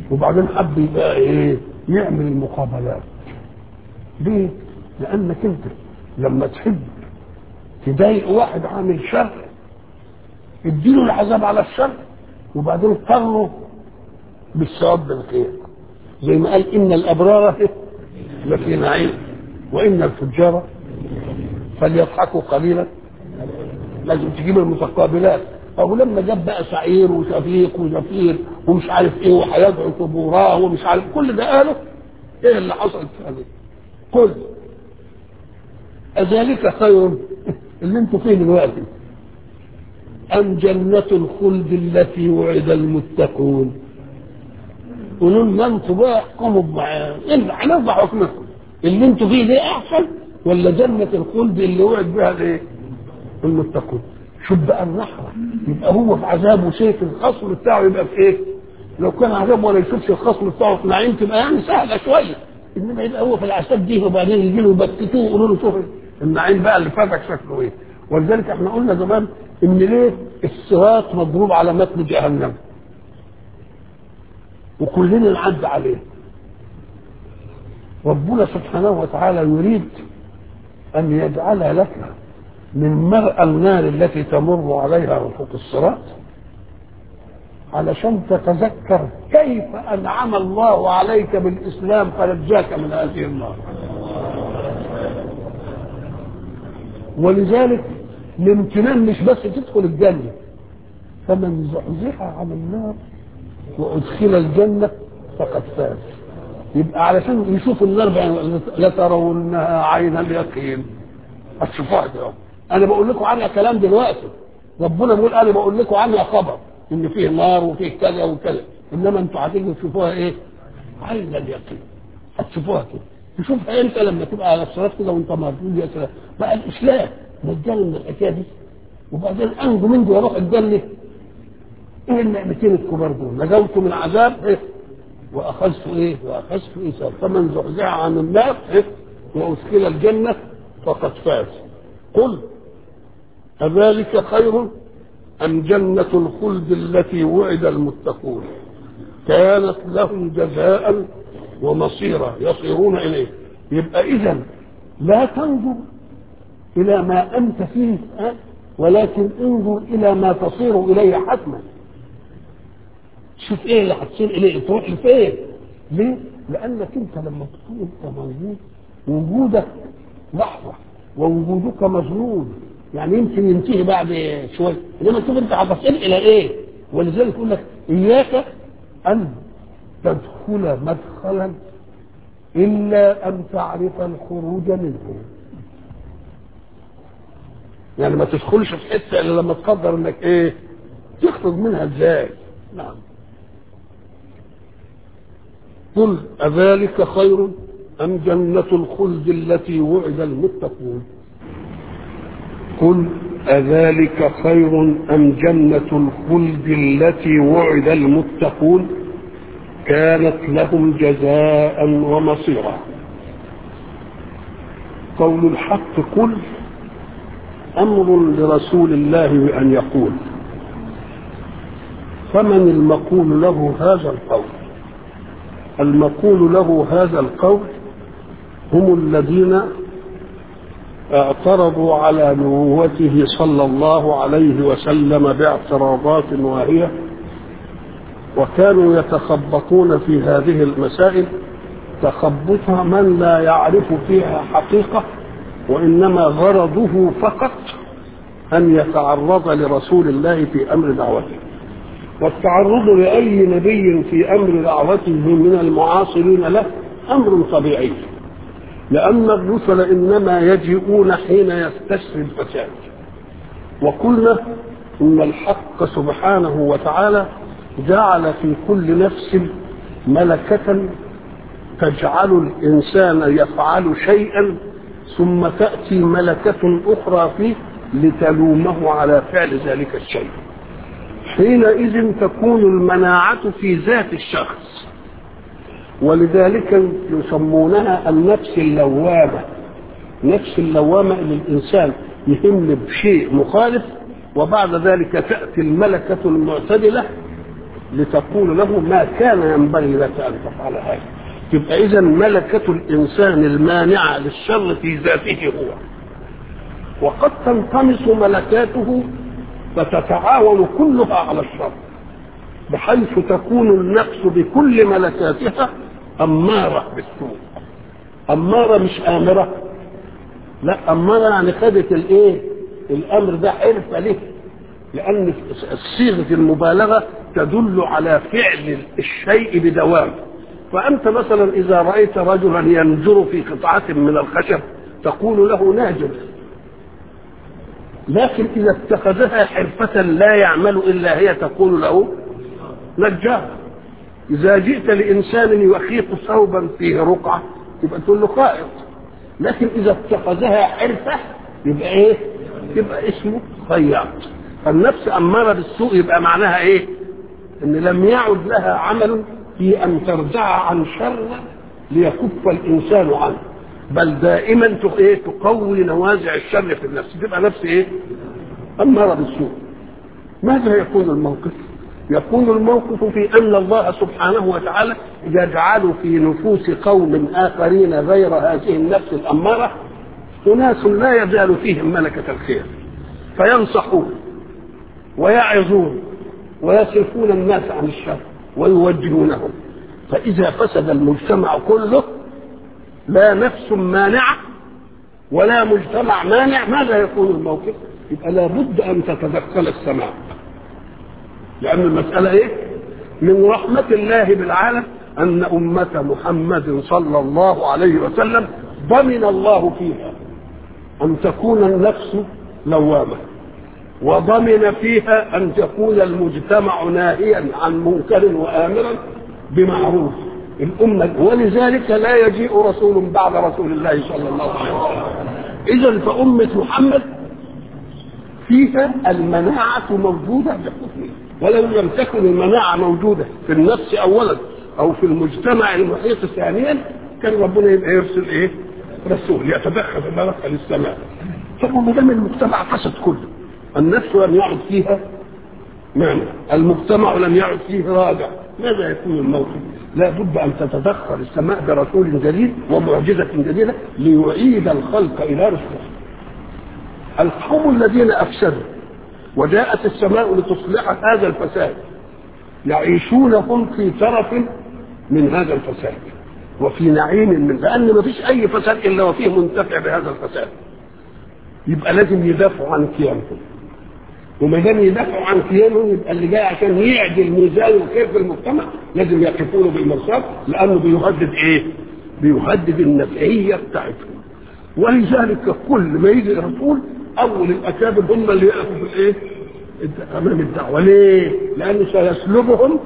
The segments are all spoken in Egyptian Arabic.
وبعدين حب يبقى ايه يعمل المقابلات ليه لانك انت لما تحب تضايق واحد عامل شر اديله العذاب على الشر وبعدين قرره بالثواب بالخير زي ما قال ان الابرار لفي نعيم وان الفجار فليضحكوا قليلا لازم تجيب المتقابلات أو لما جاب بقى سعير وشفيق وزفير ومش عارف ايه وهيدعو ثبوراه ومش عارف كل ده قاله ايه اللي حصل في هذه قل أذلك خير اللي انتوا فيه دلوقتي أم جنة الخلد التي وعد المتقون قولوا لنا انتوا بقى احكموا معاه هنرضى حكمكم اللي انتوا فيه ده احسن ولا جنة الخلد اللي وعد بها الايه؟ المتقون شوف بقى الرحمة يبقى هو في عذاب وشايف الخصم بتاعه يبقى في ايه؟ لو كان عذاب ولا يشوفش الخصم بتاعه في نعيم تبقى يعني سهلة شوية انما يبقى هو في العذاب دي وبعدين يجي له يبكتوه ويقولوا له شوف النعيم بقى اللي فاتك شكله ايه؟ ولذلك احنا قلنا زمان ان ليه الصراط مضروب على متن جهنم وكلنا نعد عليه ربنا سبحانه وتعالى يريد ان يجعل لك من مرأى النار التي تمر عليها رفوق الصراط علشان تتذكر كيف انعم الله عليك بالاسلام فنجاك من هذه النار ولذلك الامتنان مش بس تدخل الجنه فمن زحزح عن النار وادخل الجنه فقد فاز يبقى علشان يشوف النار بعين لترونها عين اليقين هتشوفوها كده انا بقول لكم عنها كلام دلوقتي ربنا بيقول انا بقول لكم عنها خبر ان فيه نار وفيه كذا وكذا انما انتوا هتيجوا تشوفوها ايه عين اليقين هتشوفوها كده تشوفها امتى لما تبقى على الصراط كده وانت مرفوض يا سلام بقى الاسلام نجاني من الحكايه دي وبعدين انجو منه واروح الجنه ايه النعمتين الكبار دول نجوت من عذاب إيه؟ واخذت ايه واخذت ايثار فمن زحزح عن النار إيه؟ وادخل الجنه فقد فاز قل أذلك خير أم جنة الخلد التي وعد المتقون كانت لهم جزاء ومصيرا يصيرون إليه يبقى إذا لا تنظر إلى ما أنت فيه أه؟ ولكن انظر إلى ما تصير إليه حتما شوف إيه اللي هتصير إليه تروح لفين ليه؟ لأنك أنت لما تكون أنت موجود وجودك لحظة ووجودك مظنون يعني يمكن ينتهي بعد شويه انما تشوف انت هتصل الى ايه ولذلك يقول لك اياك ان تدخل مدخلا الا ان تعرف الخروج منه يعني ما تدخلش في حته الا لما تقدر انك ايه تخرج منها ازاي نعم قل اذلك خير ام جنه الخلد التي وعد المتقون قل أذلك خير أم جنة الخلد التي وعد المتقون كانت لهم جزاء ومصيرا قول الحق قل أمر لرسول الله بأن يقول فمن المقول له هذا القول المقول له هذا القول هم الذين اعترضوا على نبوته صلى الله عليه وسلم باعتراضات واهية وكانوا يتخبطون في هذه المسائل تخبط من لا يعرف فيها حقيقة وإنما غرضه فقط أن يتعرض لرسول الله في أمر دعوته والتعرض لأي نبي في أمر دعوته من المعاصرين له أمر طبيعي لأن الرسل إنما يجيئون حين يستشري الفساد وقلنا إن الحق سبحانه وتعالى جعل في كل نفس ملكة تجعل الإنسان يفعل شيئا ثم تأتي ملكة أخرى فيه لتلومه على فعل ذلك الشيء حينئذ تكون المناعة في ذات الشخص ولذلك يسمونها النفس اللوامة نفس اللوامة ان الانسان يهم بشيء مخالف وبعد ذلك تأتي الملكة المعتدلة لتقول له ما كان ينبغي لك ان تفعل هذا تبقى اذا ملكه الانسان المانعه للشر في ذاته هو وقد تنطمس ملكاته فتتعاون كلها على الشر بحيث تكون النفس بكل ملكاتها اماره بالسوء اماره مش امره لا اماره يعني خدت الايه الامر ده حرفه له لان صيغه المبالغه تدل على فعل الشيء بدوام فانت مثلا اذا رايت رجلا ينجر في قطعه من الخشب تقول له ناجر لكن اذا اتخذها حرفه لا يعمل الا هي تقول له نجار اذا جئت لانسان يخيط ثوبا فيه رقعه يبقى تقول له خائط لكن اذا اتخذها حرفه يبقى ايه يبقى اسمه خياط فالنفس اماره بالسوء يبقى معناها ايه ان لم يعد لها عمل في ان ترجع عن شر ليكف الانسان عنه بل دائما ايه تقوي نوازع الشر في النفس تبقى نفس ايه اماره بالسوء ماذا يكون الموقف يكون الموقف في ان الله سبحانه وتعالى يجعل في نفوس قوم اخرين غير هذه النفس الاماره اناس لا يزال فيهم ملكه الخير فينصحون ويعظون ويصرفون الناس عن الشر ويوجهونهم فاذا فسد المجتمع كله لا نفس مانعه ولا مجتمع مانع ماذا يكون الموقف؟ يبقى لابد ان تتدخل السماء لأن المسألة إيه؟ من رحمة الله بالعالم أن أمة محمد صلى الله عليه وسلم ضمن الله فيها أن تكون النفس لوامة وضمن فيها أن يكون المجتمع ناهيا عن منكر وآمرا بمعروف الأمة ولذلك لا يجيء رسول بعد رسول الله صلى الله عليه وسلم إذا فأمة محمد فيها المناعة موجودة بحكمه ولو لم تكن المناعة موجودة في النفس أولا أو في المجتمع المحيط ثانيا كان ربنا يبقى يرسل إيه؟ رسول يتدخل في مدخل السماء طب ما دام المجتمع فسد كله النفس لم يعد فيها معنى المجتمع لم يعد فيه راجع ماذا يكون الموقف؟ لا بد ان تتدخل السماء برسول جديد ومعجزه جديده ليعيد الخلق الى رشده. القوم الذين افسدوا وجاءت السماء لتصلح هذا الفساد يعيشون هم في ترف من هذا الفساد وفي نعيم من لان ما فيش اي فساد الا وفيه منتفع بهذا الفساد يبقى لازم يدافعوا عن كيانهم وما دام يدافعوا عن كيانهم يبقى اللي جاي عشان يعدل ميزان الخير في المجتمع لازم يقفونه بالمرصاد لانه بيهدد ايه؟ بيهدد النفعيه بتاعتهم ولذلك كل ما يجي رسول اول الاكابر هم اللي يقفوا في الايه؟ امام الدعوه ليه؟ لانه سيسلبهم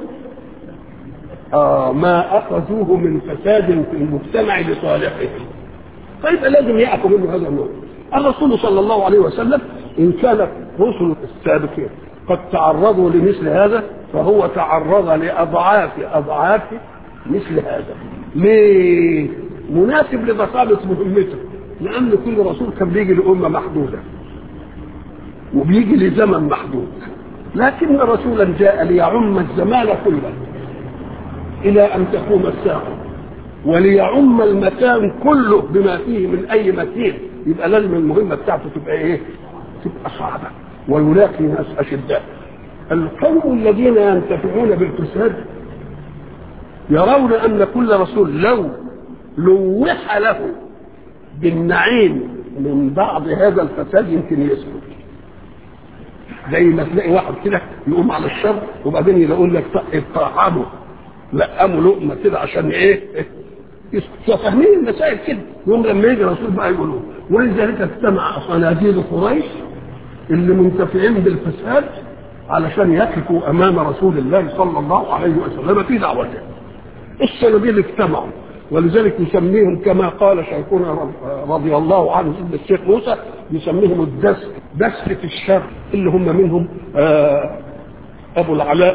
آه ما اخذوه من فساد في المجتمع لصالحهم فيبقى لازم يعفوا منه هذا النوع الرسول صلى الله عليه وسلم ان كانت رسل السابقين قد تعرضوا لمثل هذا فهو تعرض لاضعاف اضعاف مثل هذا ليه؟ مناسب لبساطه مهمته لان كل رسول كان بيجي لامه محدوده وبيجي لزمن محدود لكن رسولا جاء ليعم الزمان كله الى ان تقوم الساعه وليعم المكان كله بما فيه من اي مكين يبقى لازم المهمه بتاعته تبقى ايه؟ تبقى صعبه ويلاقي ناس اشداء القوم الذين ينتفعون بالفساد يرون ان كل رسول لو لوح له بالنعيم من بعض هذا الفساد يمكن يسكت زي ما تلاقي واحد كده يقوم على الشر وبعدين يقول لك اطعمه لقمه لقمه كده عشان ايه؟ يسكت فاهمين المسائل كده يوم لما يجي الرسول بقى يقولوا ولذلك اجتمع صناديد قريش اللي منتفعين بالفساد علشان يقفوا امام رسول الله صلى الله عليه وسلم في دعوته الصناديد اجتمعوا ولذلك يسميهم كما قال شيخنا رضي الله عنه سيدنا الشيخ موسى يسميهم الدس دسة الشر اللي هم منهم آه ابو العلاء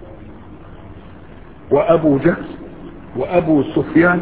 وابو جهل وابو سفيان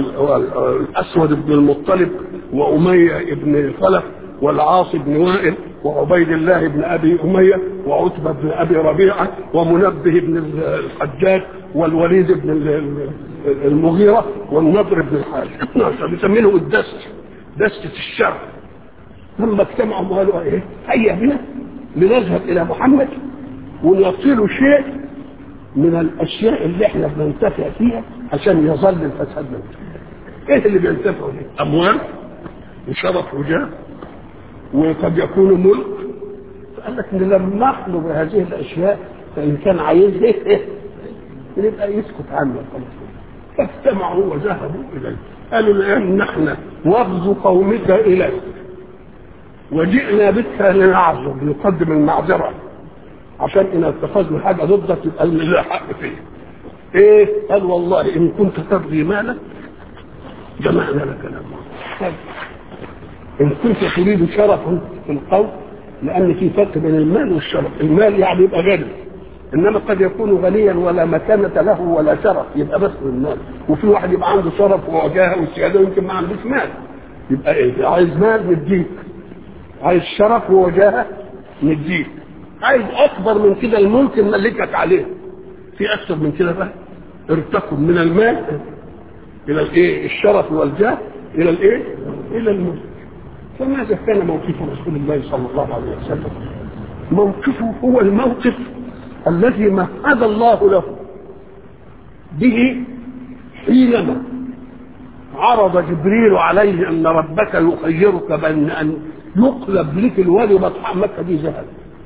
والاسود بن المطلب واميه بن خلف والعاص بن وائل وعبيد الله بن ابي اميه وعتبه بن ابي ربيعه ومنبه بن الحجاج والوليد بن المغيره والنضر بن الحارث بيسمينه الدست دستة الشر لما اجتمعوا قالوا ايه هيا بنا لنذهب الى محمد ونعطي له شيء من الاشياء اللي احنا بننتفع فيها عشان يظل الفساد موجود ايه اللي بينتفعوا فيه اموال وشرف وجاه وقد يكون ملك فقال لك نلمح له بهذه الاشياء فان كان عايز ايه ايه يبقى يسكت عنه فاجتمعوا وذهبوا اليه قالوا الان نحن وفد قومك اليك وجئنا بك لنعذر نقدم المعذره عشان ان اتخذنا حاجه ضدك يبقى لنا حق فيه ايه قال والله ان كنت تبغي مالك جمعنا لك الاموال ان كنت تريد شرفا في القول لان في فرق بين المال والشرف المال يعني يبقى غني انما قد يكون غنيا ولا مكانة له ولا شرف يبقى بس المال وفي واحد يبقى عنده شرف ووجاهه والسياده ويمكن ما عندوش مال يبقى ايه عايز مال نديك عايز شرف ووجاهه نديك عايز اكبر من كده الملك نملكك عليه في اكثر من كده بقى ارتقوا من المال الى الايه الشرف والجاه الى الايه الى الملك فماذا كان موقف رسول الله صلى الله عليه وسلم موقفه هو الموقف الذي مهد الله له به حينما عرض جبريل عليه ان ربك يخيرك بان ان يقلب لك الوادي بطحاء مكه دي ذهب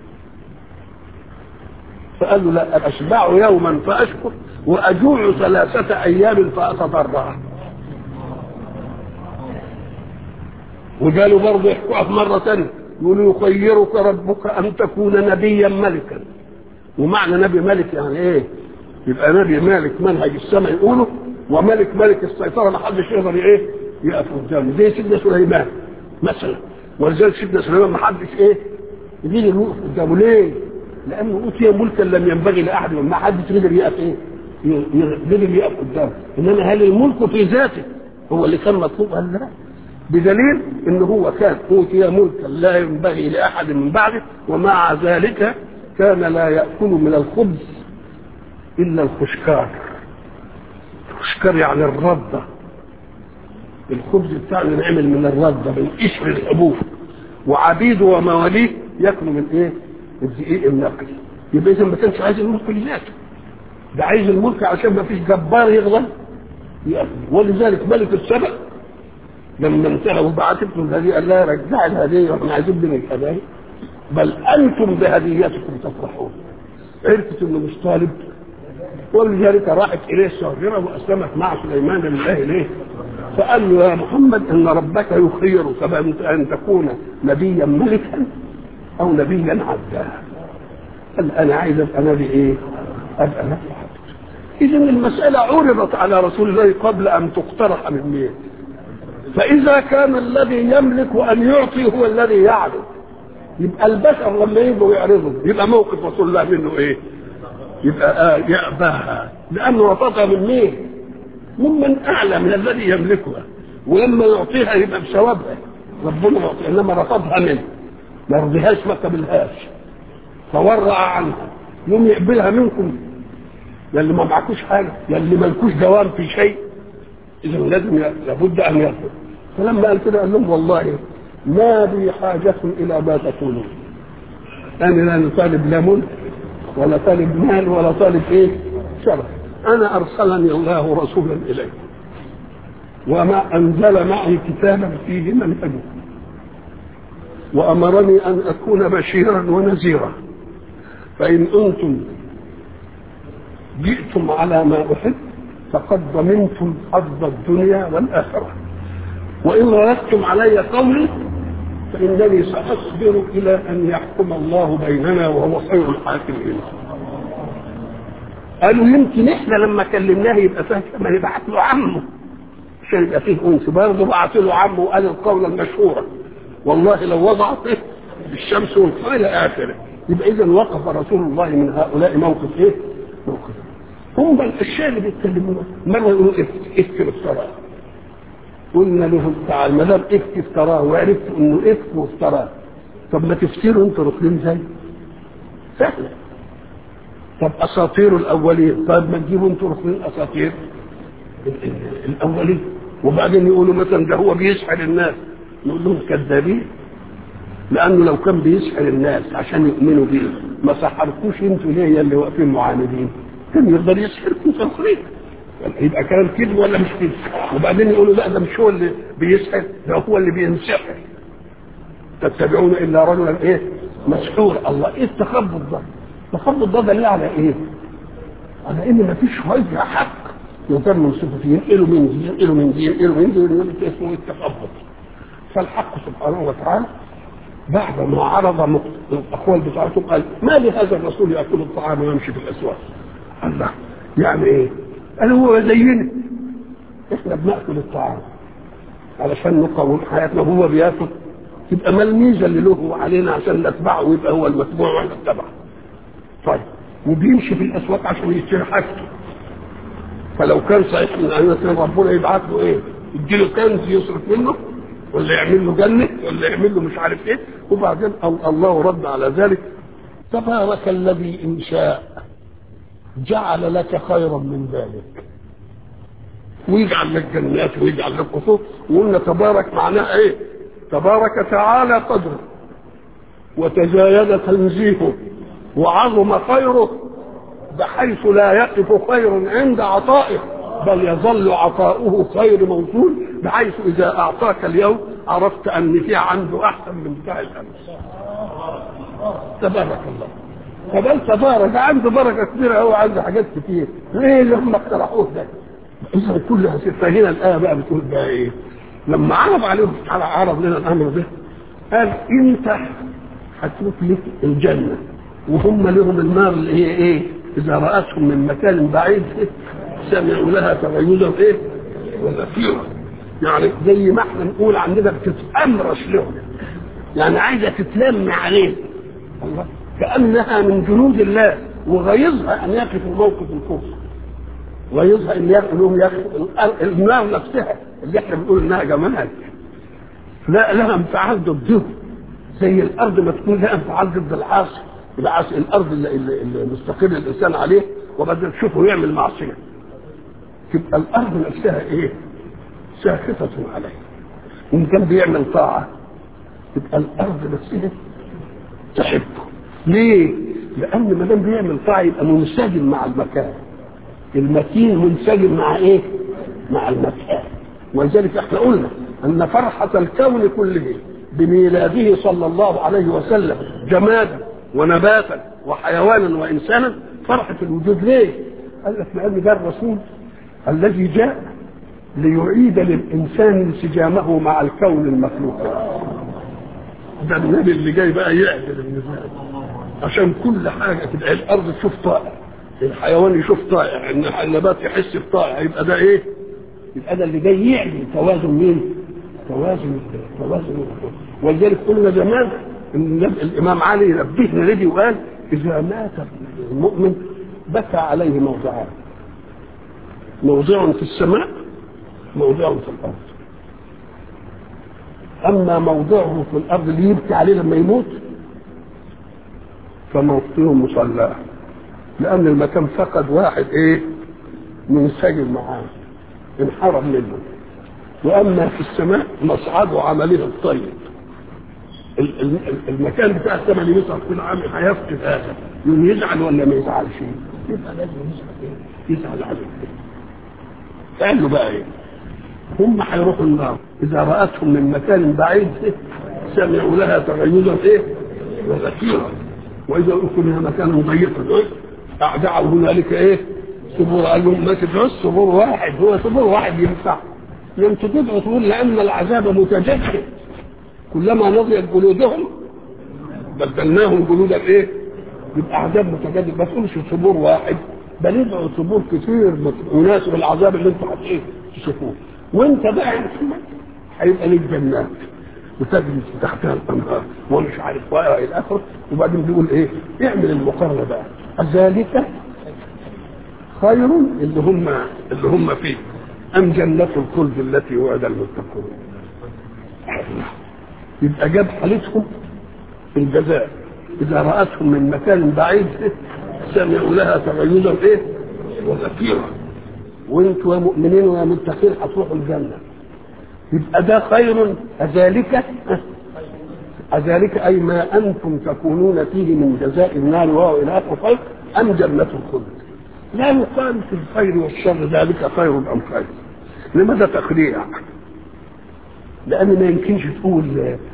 فقال له لا اشبع يوما فاشكر واجوع ثلاثه ايام فاتضرع وقالوا برضه يحكوها في مره ثانيه يقولوا يخيرك ربك ان تكون نبيا ملكا ومعنى نبي ملك يعني ايه؟ يبقى نبي مالك منهج السماء يقوله وملك ملك السيطره ما حدش يقدر ايه؟ يقف قدامه زي سيدنا سليمان مثلا ولذلك سيدنا سليمان ما حدش ايه؟ يجي يوقف قدامه ليه؟ لانه اوتي ملكا لم ينبغي لاحد ما حدش قدر يقف ايه؟ قدر يقف قدامه انما هل الملك في ذاته هو اللي كان مطلوب قال لا بدليل ان هو كان اوتي ملكا لا ينبغي لاحد من بعده ومع ذلك كان لا ياكل من الخبز الا الخشكار الخشكار يعني الرده الخبز بتاعنا نعمل من الرده من قشر الحبوب وعبيده ومواليه ياكلوا من ايه؟ الدقيق النقي يبقى اذا ما كانش عايز الملك لذاته ده عايز الملك عشان ما فيش جبار يغلب ياكل ولذلك ملك السبع لما انتهى وبعت له الهديه قال لها رجع الهديه واحنا عايزين من الهدايا بل انتم بهديتكم تفرحون عرفت انه مش طالب ولذلك راحت اليه الساهره واسلمت مع سليمان لله اليه فقال له يا محمد ان ربك يخيرك ان تكون نبيا ملكا او نبيا عبدا قال انا عايز ابقى نبي ايه؟ ابقى نبي عبد اذا المساله عرضت على رسول الله قبل ان تقترح من مين؟ فإذا كان الذي يملك أن يعطي هو الذي يعرض يبقى البشر لما يجوا يعرضوا يبقى موقف رسول الله منه إيه؟ يبقى آه يأباها لأنه رفضها من مين؟ ممن أعلى من الذي يملكها ولما يعطيها يبقى بثوابها ربنا يعطيها إنما رفضها منه ما يرضيهاش ما قبلهاش تورع عنها يوم يقبلها منكم يا اللي ما معكوش حاجه يا اللي مالكوش دوام في شيء اذا لازم لابد ان يرفض فلما قال كده قال لهم والله ما بي حاجة إلى ما تقولون أنا لا طالب لا ملك ولا طالب مال ولا طالب إيه شرف أنا أرسلني الله رسولا إليكم وما أنزل معي كتابا فيه منهجه وأمرني أن أكون بشيرا ونذيرا فإن أنتم جئتم على ما أحب فقد ضمنتم حظ الدنيا والآخرة وإن ردتم علي قولي فإنني سأصبر إلى أن يحكم الله بيننا وهو خير الحاكمين قالوا يمكن احنا لما كلمناه يبقى فاهم ما نبعت له عمه عشان يبقى فيه انس برضه بعت له عمه وقال القول المشهوره والله لو وضعت إيه الشمس والقمر الى اخره يبقى اذا وقف رسول الله من هؤلاء موقف ايه؟ موقف هم الاشياء اللي بيتكلموا مره يقولوا اكتب افتراه قلنا لهم تعال ما دام اكتب افتراه وعرفت انه اكتب وافتراه طب ما تفتروا انتوا ركنين زي سهله طب اساطير الاولين طب ما تجيبوا انتوا ركنين اساطير الاولين وبعدين يقولوا مثلا ده هو بيسحر الناس نقول لهم كذابين لانه لو كان بيسحر الناس عشان يؤمنوا بيه ما سحركوش انتوا ليه يا اللي واقفين معاندين كان يقدر يسحركم تسخير يبقى كلام كذب ولا مش كذب وبعدين يقولوا لا ده مش هو اللي بيسحر ده هو اللي بينسحر تتبعون الا رجلا ايه مسحور الله ايه التخبط ده التخبط ده دليل على ايه على ان مفيش وجه حق يقدر من صفته ينقلوا من دي ينقلوا من دي ينقلوا من دي ينقلوا اسمه التخبط فالحق سبحانه وتعالى بعد ما عرض الاقوال بتاعتهم قال ما لهذا الرسول ياكل الطعام ويمشي في الاسواق الله يعني ايه قال هو زينا احنا بناكل الطعام علشان نقوم حياتنا وهو بياكل يبقى ما الميزه اللي له علينا عشان نتبعه ويبقى هو المتبوع واحنا نتبعه طيب وبيمشي في الاسواق عشان يشتري حاجته فلو كان صحيح ان كان ربنا يبعت له ايه يديله كنز يصرف منه ولا يعمل له جنة ولا يعمل له مش عارف ايه وبعدين الله رد على ذلك تبارك الذي ان شاء جعل لك خيرا من ذلك ويجعل لك جنات ويجعل لك قصور وقلنا تبارك معناها ايه تبارك تعالى قدره وتزايد تنزيهه وعظم خيره بحيث لا يقف خير عند عطائه بل يظل عطاؤه خير موصول بحيث اذا اعطاك اليوم عرفت ان في عنده احسن من بتاع الامس تبارك الله فبل تبارك عنده بركه كبيره قوي عنده حاجات كتير ليه اللي هم اقترحوه ده اذا كل هذه فهنا الايه بقى بتقول بقى ايه لما عرض عليهم تعالى عرض لنا الامر ده قال انت هتروح لك الجنه وهم لهم النار اللي هي ايه اذا راتهم من مكان بعيد سمعوا لها تغيزا ايه وزفيرا يعني زي ما احنا نقول عندنا بتتامرش لهم يعني عايزه تتلم عليه الله كانها من جنود الله وغيظها ان يقفوا موقف الكفر غيظها ان لهم النار نفسها اللي احنا بنقول انها جمال لا لها انفعال ضدهم زي الارض ما تكون لها انفعال ضد العاصي العاصي الارض اللي, اللي مستقر الانسان عليه وبعدين تشوفه يعمل معصيه تبقى الارض نفسها ايه؟ ساخطة عليه وان كان بيعمل طاعة تبقى الارض نفسها تحبه ليه؟ لان ما دام بيعمل طاعة يبقى منسجم مع المكان المتين منسجم مع ايه؟ مع المكان ولذلك احنا قلنا ان فرحة الكون كله بميلاده صلى الله عليه وسلم جمادا ونباتا وحيوانا وانسانا فرحة الوجود ليه؟ قال لك لان ده الرسول الذي جاء ليعيد للإنسان انسجامه مع الكون المخلوق ده النبي اللي جاي بقى يعدل الميزان عشان كل حاجة تبقى الأرض تشوف طائع الحيوان يشوف طائع النبات يحس بطائع يبقى ده إيه؟ يبقى ده اللي جاي يعدل توازن مين؟ توازن توازن ولذلك قلنا زمان ان الامام علي نبهنا لدي وقال اذا مات المؤمن بكى عليه موضعان موضع في السماء موضع في الارض اما موضعه في الارض اللي يبكي عليه لما يموت فموطنه مصلاه لان المكان فقد واحد ايه منسجم معاه انحرم منه واما في السماء مصعده عمله الطيب المكان بتاع السماء اللي يصعد كل عام هيفقد هذا يوم يزعل ولا ما يزعلش يبقى لازم يزعل يزعل عليه قال له بقى ايه هم هيروحوا النار اذا راتهم من مكان بعيد سمعوا لها تغيزا ايه وزكيرا واذا اكلوا منها مكانا ضيقا اعدعوا هنالك ايه صبور قال لهم ما تدعوش صبور واحد هو صبور واحد ينفع لم تدعوا تقول لان العذاب متجدد كلما نضجت جلودهم بدلناهم جلودا ايه يبقى عذاب متجدد ما تقولش صبور واحد بل ادعوا صبور كتير يناسب العذاب اللي انتوا هتشوفوه تشوفوه وانت بقى هيبقى ليك جنات وتجري تحتها الانهار ومش عارف والى اخره وبعدين بيقول ايه اعمل المقارنه بقى ذلك خير اللي هم اللي هم فيه ام جنة الخلد التي وعد المتقون يبقى جاب حالتهم الجزاء اذا راتهم من مكان بعيد سمعوا لها تغيظا ايه وزفيرا وانتوا يا مؤمنين ويا متقين هتروحوا الجنه يبقى ده خير أذلك أذلك أي ما أنتم تكونون فيه من جزاء النار وهو إلى آخر خير أم جنة الخلد لا يقال في الخير والشر ذلك خير أم خير إنما ده تخديع لأن ما يمكنش تقول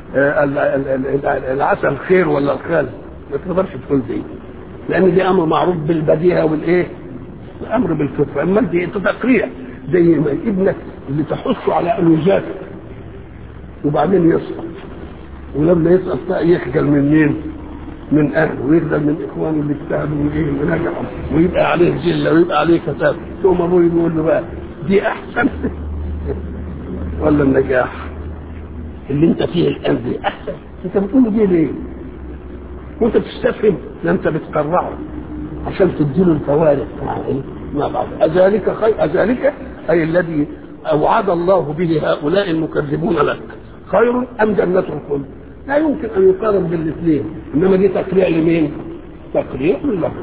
العسل خير ولا الخال ما تقدرش تقول دي لأن دي أمر معروف بالبديهة والإيه الأمر بالفطرة أما دي تقريع زي ما ابنك اللي تحثه على أن يذاكر وبعدين يسقط ولما يسقط بقى يخجل من مين؟ من اهله ويخجل من اخوانه اللي اجتهدوا وايه ونجحوا ويبقى عليه ذله ويبقى عليه كتاب ثم ابوه يقول له بقى دي احسن ولا النجاح اللي انت فيه الان دي احسن انت بتقول له دي ليه؟ وانت بتستفهم ده انت بتقرعه عشان تديله الفوارق مع ايه؟ مع بعض اذلك خير اذلك اي الذي اوعد الله به هؤلاء المكذبون لك خير ام جنة الخلد لا يمكن ان يقارن بالاثنين انما دي تقريع لمين؟ تقريع له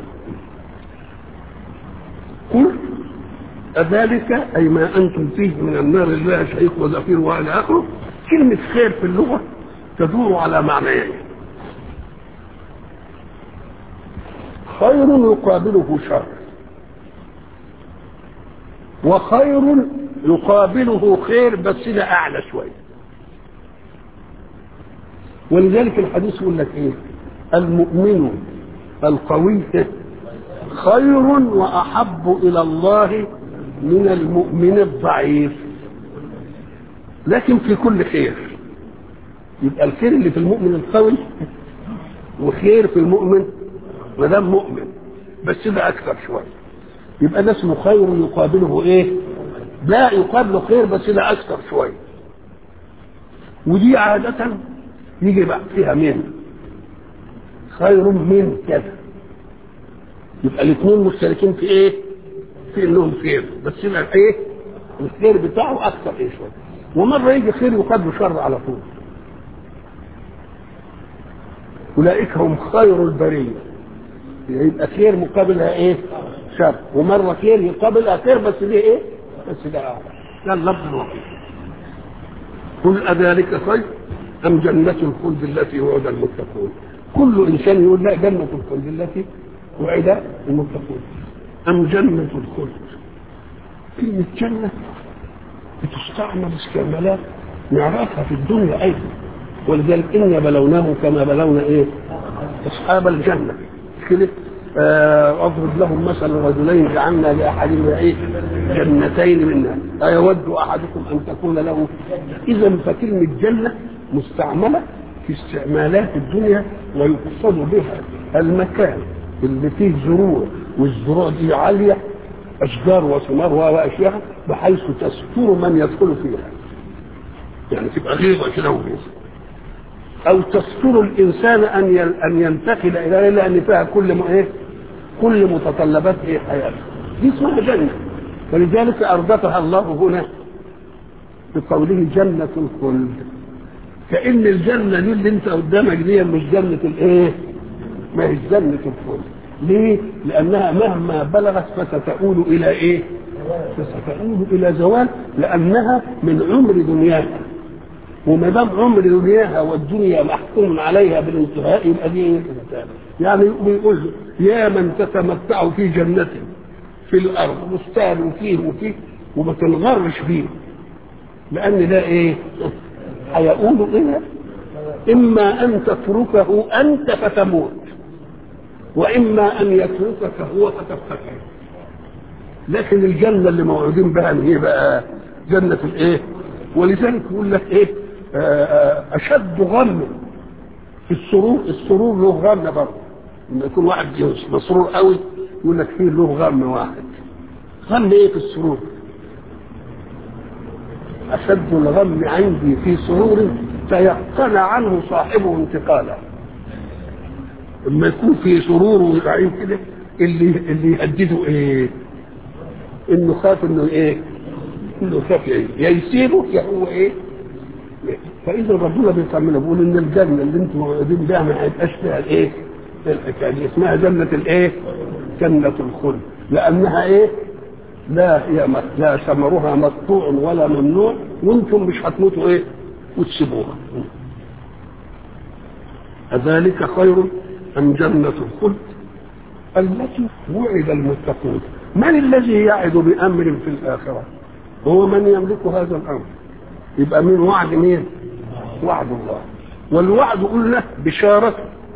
قل أذلك أي ما أنتم فيه من النار الله شهيق وزفير وإلى آخره كلمة خير في اللغة تدور على معنيين خير يقابله شر وخير يقابله خير بس ده اعلى شويه ولذلك الحديث يقول لك ايه المؤمن القوي خير واحب الى الله من المؤمن الضعيف لكن في كل خير يبقى الخير اللي في المؤمن القوي وخير في المؤمن ما دام مؤمن بس ده اكثر شويه يبقى ده اسمه خير يقابله ايه لا يقابله خير بس ده اكثر شويه ودي عادة يجي بقى فيها من خير من كذا يبقى الاثنين مشتركين في ايه في انهم خير بس يبقى ايه الخير بتاعه اكثر ايه شويه ومره يجي خير يقابله شر على طول اولئك هم خير البريه يبقى خير مقابلها ايه شر ومره خير يقابلها خير بس دي ايه بس ده اعلى ده اللفظ الوحيد قل اذلك خير ام جنة الخلد التي وعد المتقون كل انسان يقول لا جنة الخلد التي وعد المتقون ام جنة الخلد كلمة جنة بتستعمل استعمالات نعرفها في الدنيا ايضا ولذلك انا بلوناهم كما بلونا ايه اصحاب الجنه كده آه اضرب لهم مثل رجلين جعلنا لاحدهما ايه جنتين منها ايود احدكم ان تكون له اذا فكلمه جنه مستعمله في استعمالات الدنيا ويقصد بها المكان اللي فيه زروع والزروع دي عاليه اشجار وثمار واشياء بحيث تستر من يدخل فيها يعني تبقى غيظه كده وغيظه او تستر الانسان ان ان ينتقل الى لان فيها كل ما ايه كل متطلبات ايه حياته دي اسمها جنه ولذلك اردفها الله هنا بقوله جنة الخلد كأن الجنة دي اللي انت قدامك دي مش جنة الايه؟ ما هي جنة الخلد ليه؟ لأنها مهما بلغت فستؤول إلى إيه؟ فستؤول إلى زوال لأنها من عمر دنياها وما دام عمر دنياها والدنيا محكوم عليها بالانتهاء يبقى دي انتهاء يعني بيقول يا من تتمتع في جنة في الأرض بستان وفيه وفيه وما تنغرش فيه لأن ده إيه؟ هيقول إيه؟ إما أن تتركه أنت فتموت واما ان يتركك هو فتفتكر لكن الجنه اللي موعودين بها هي بقى جنه الايه ولذلك يقول لك ايه اشد غم في السرور السرور له غم برضه لما يكون واحد مسرور قوي يقول لك فيه له غم واحد غم ايه في السرور اشد الغم عندي في سرور تيقن عنه صاحبه انتقاله لما يكون في سرور ونعيم كده اللي اللي يهدده ايه؟ انه خاف انه ايه؟ انه خاف ايه؟ يا يسيبه يا هو ايه؟ فاذا ربنا بيطمنا بيقول ان الجنه اللي انتم موعودين بها ما هيبقاش فيها الايه؟ الحكايه دي اسمها جنه الايه؟ جنه الخلد لانها ايه؟ لا هي لا ثمرها مقطوع ولا ممنوع وانتم مش هتموتوا ايه؟ وتسيبوها. أذلك خير أم جنة الخلد التي وعد المتقون من الذي يعد بأمر في الآخرة هو من يملك هذا الأمر يبقى من وعد مين وعد الله والوعد قلنا بشارة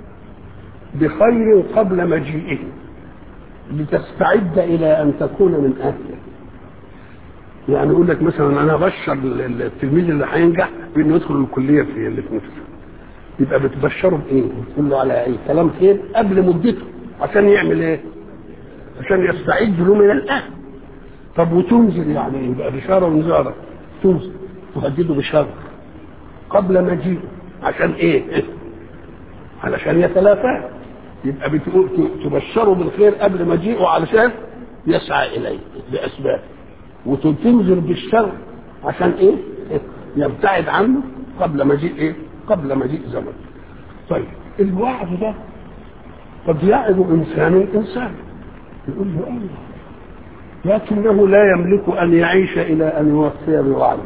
بخير قبل مجيئه لتستعد إلى أن تكون من أهله يعني يقول لك مثلا أنا بشر التلميذ اللي هينجح بأنه يدخل الكلية في اللي في نفسه يبقى بتبشره بايه؟ بتقول له على ايه؟ كلام خير قبل مدته عشان يعمل ايه؟ عشان يستعد له من الان. طب وتنزل يعني ايه؟ يبقى بشاره ونزاره تنزل تهدده بشر قبل مجيئه عشان ايه؟ علشان يتلافاه يبقى بتقول تبشره بالخير قبل مجيئه علشان يسعى اليه باسباب وتنزل بالشر عشان ايه؟ يبتعد عنه قبل مجيء ايه؟ قبل مجيء زمن طيب الوعد ده قد يعد انسان انسان يقول له ايوه لكنه لا يملك ان يعيش الى ان يوفي بوعده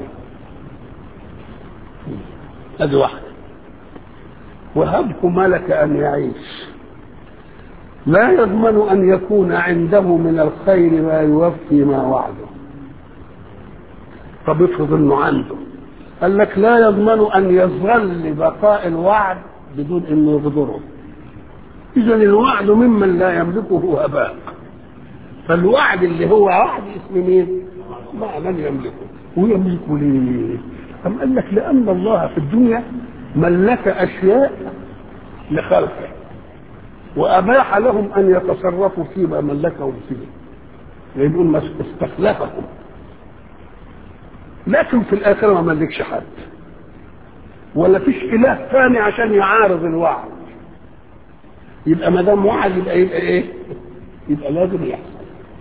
هذه واحده وهبه ملك ان يعيش لا يضمن ان يكون عنده من الخير ما يوفي ما وعده طب افرض انه عنده قال لك لا يضمن ان يظل بقاء الوعد بدون انه يغدره اذا الوعد ممن لا يملكه هباء فالوعد اللي هو وعد اسم مين ما من يملكه ويملكه ليه أم قال لك لأن الله في الدنيا ملك أشياء لخلقه وأباح لهم أن يتصرفوا فيما ملكهم فيه يقول استخلفهم لكن في الآخرة ما ملكش حد ولا فيش إله ثاني عشان يعارض الوعد يبقى ما دام وعد يبقى يبقى إيه؟ يبقى لازم يحصل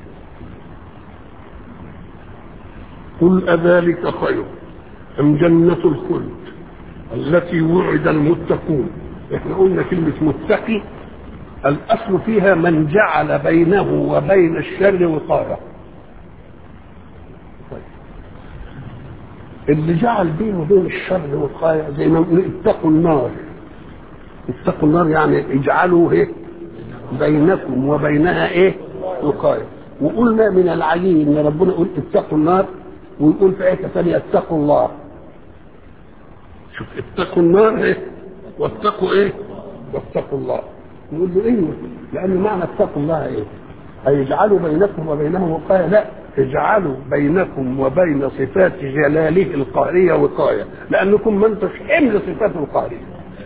قل أذلك خير أم جنة الخلد التي وعد المتقون احنا قلنا كلمة متقي الأصل فيها من جعل بينه وبين الشر وقاية اللي جعل بينه وبين الشر وقاية زي ما نقول اتقوا النار اتقوا النار يعني اجعلوا ايه بينكم وبينها ايه وقاية وقلنا من العجيب ان ربنا يقول اتقوا النار ويقول في آية ثانية اتقوا الله شوف اتقوا النار ايه واتقوا ايه واتقوا الله نقول له ايه لان معنى اتقوا الله ايه هيجعلوا بينكم وبينه وقاية لا اجعلوا بينكم وبين صفات جلاله القهرية وقاية لأنكم ما انتش حمل صفات القهرية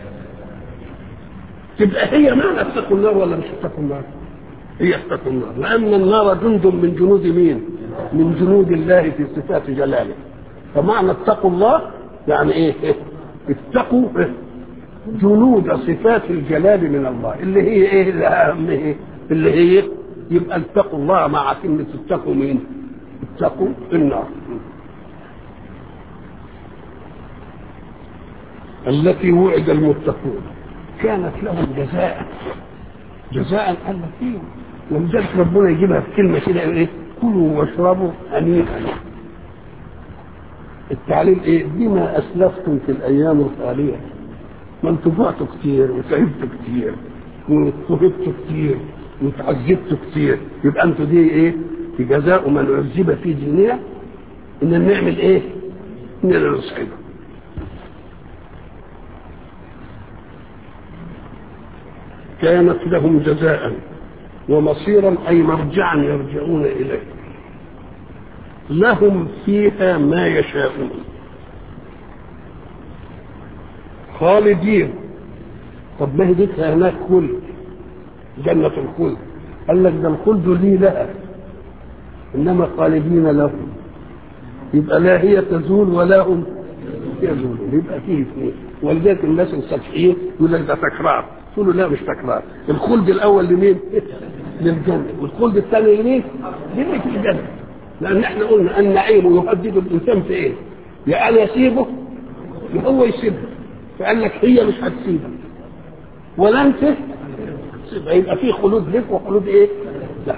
تبقى هي معنى اتقوا النار ولا مش اتقوا النار؟ هي اتقوا النار لأن النار جند من جنود مين؟ من جنود الله في صفات جلاله فمعنى اتقوا الله يعني ايه؟ اتقوا جنود صفات الجلال من الله اللي هي ايه الاهم ايه؟ اللي هي يبقى اتقوا الله مع كلمة اتقوا مين؟ اتقوا النار التي وعد المتقون كانت لهم جزاء جزاء قال لك ايه ولذلك ربنا يجيبها في كلمه كده ايه كلوا واشربوا هنيئا التعليل ايه بما اسلفتم في الايام الخاليه ما انتوا بعتوا كتير وتعبتوا كتير واضطهدتوا كتير وتعذبتوا كتير يبقى انتوا دي ايه في جزاء من عذب في ديننا ان نعمل ايه؟ اننا نسعده كانت لهم جزاء ومصيرا اي مرجعا يرجعون اليه لهم فيها ما يشاءون خالدين طب ما هي ديتها هناك خلد جنة الخلد قال لك ده الخلد لي لها انما خالدين لهم يبقى لا هي تزول ولا هم يزولون يبقى فيه اثنين ولذلك الناس السطحيين يقول لك ده تكرار تقول له لا مش تكرار الخلد الاول لمين؟ للجنه والخلد الثاني لمين؟ لمين في الجنه لان احنا قلنا النعيم يهدد الانسان في ايه؟ يا ان يسيبه هو يسيبها فقال لك هي مش هتسيبك ولا انت هتسيبها يبقى في خلود لك وخلود ايه؟ لا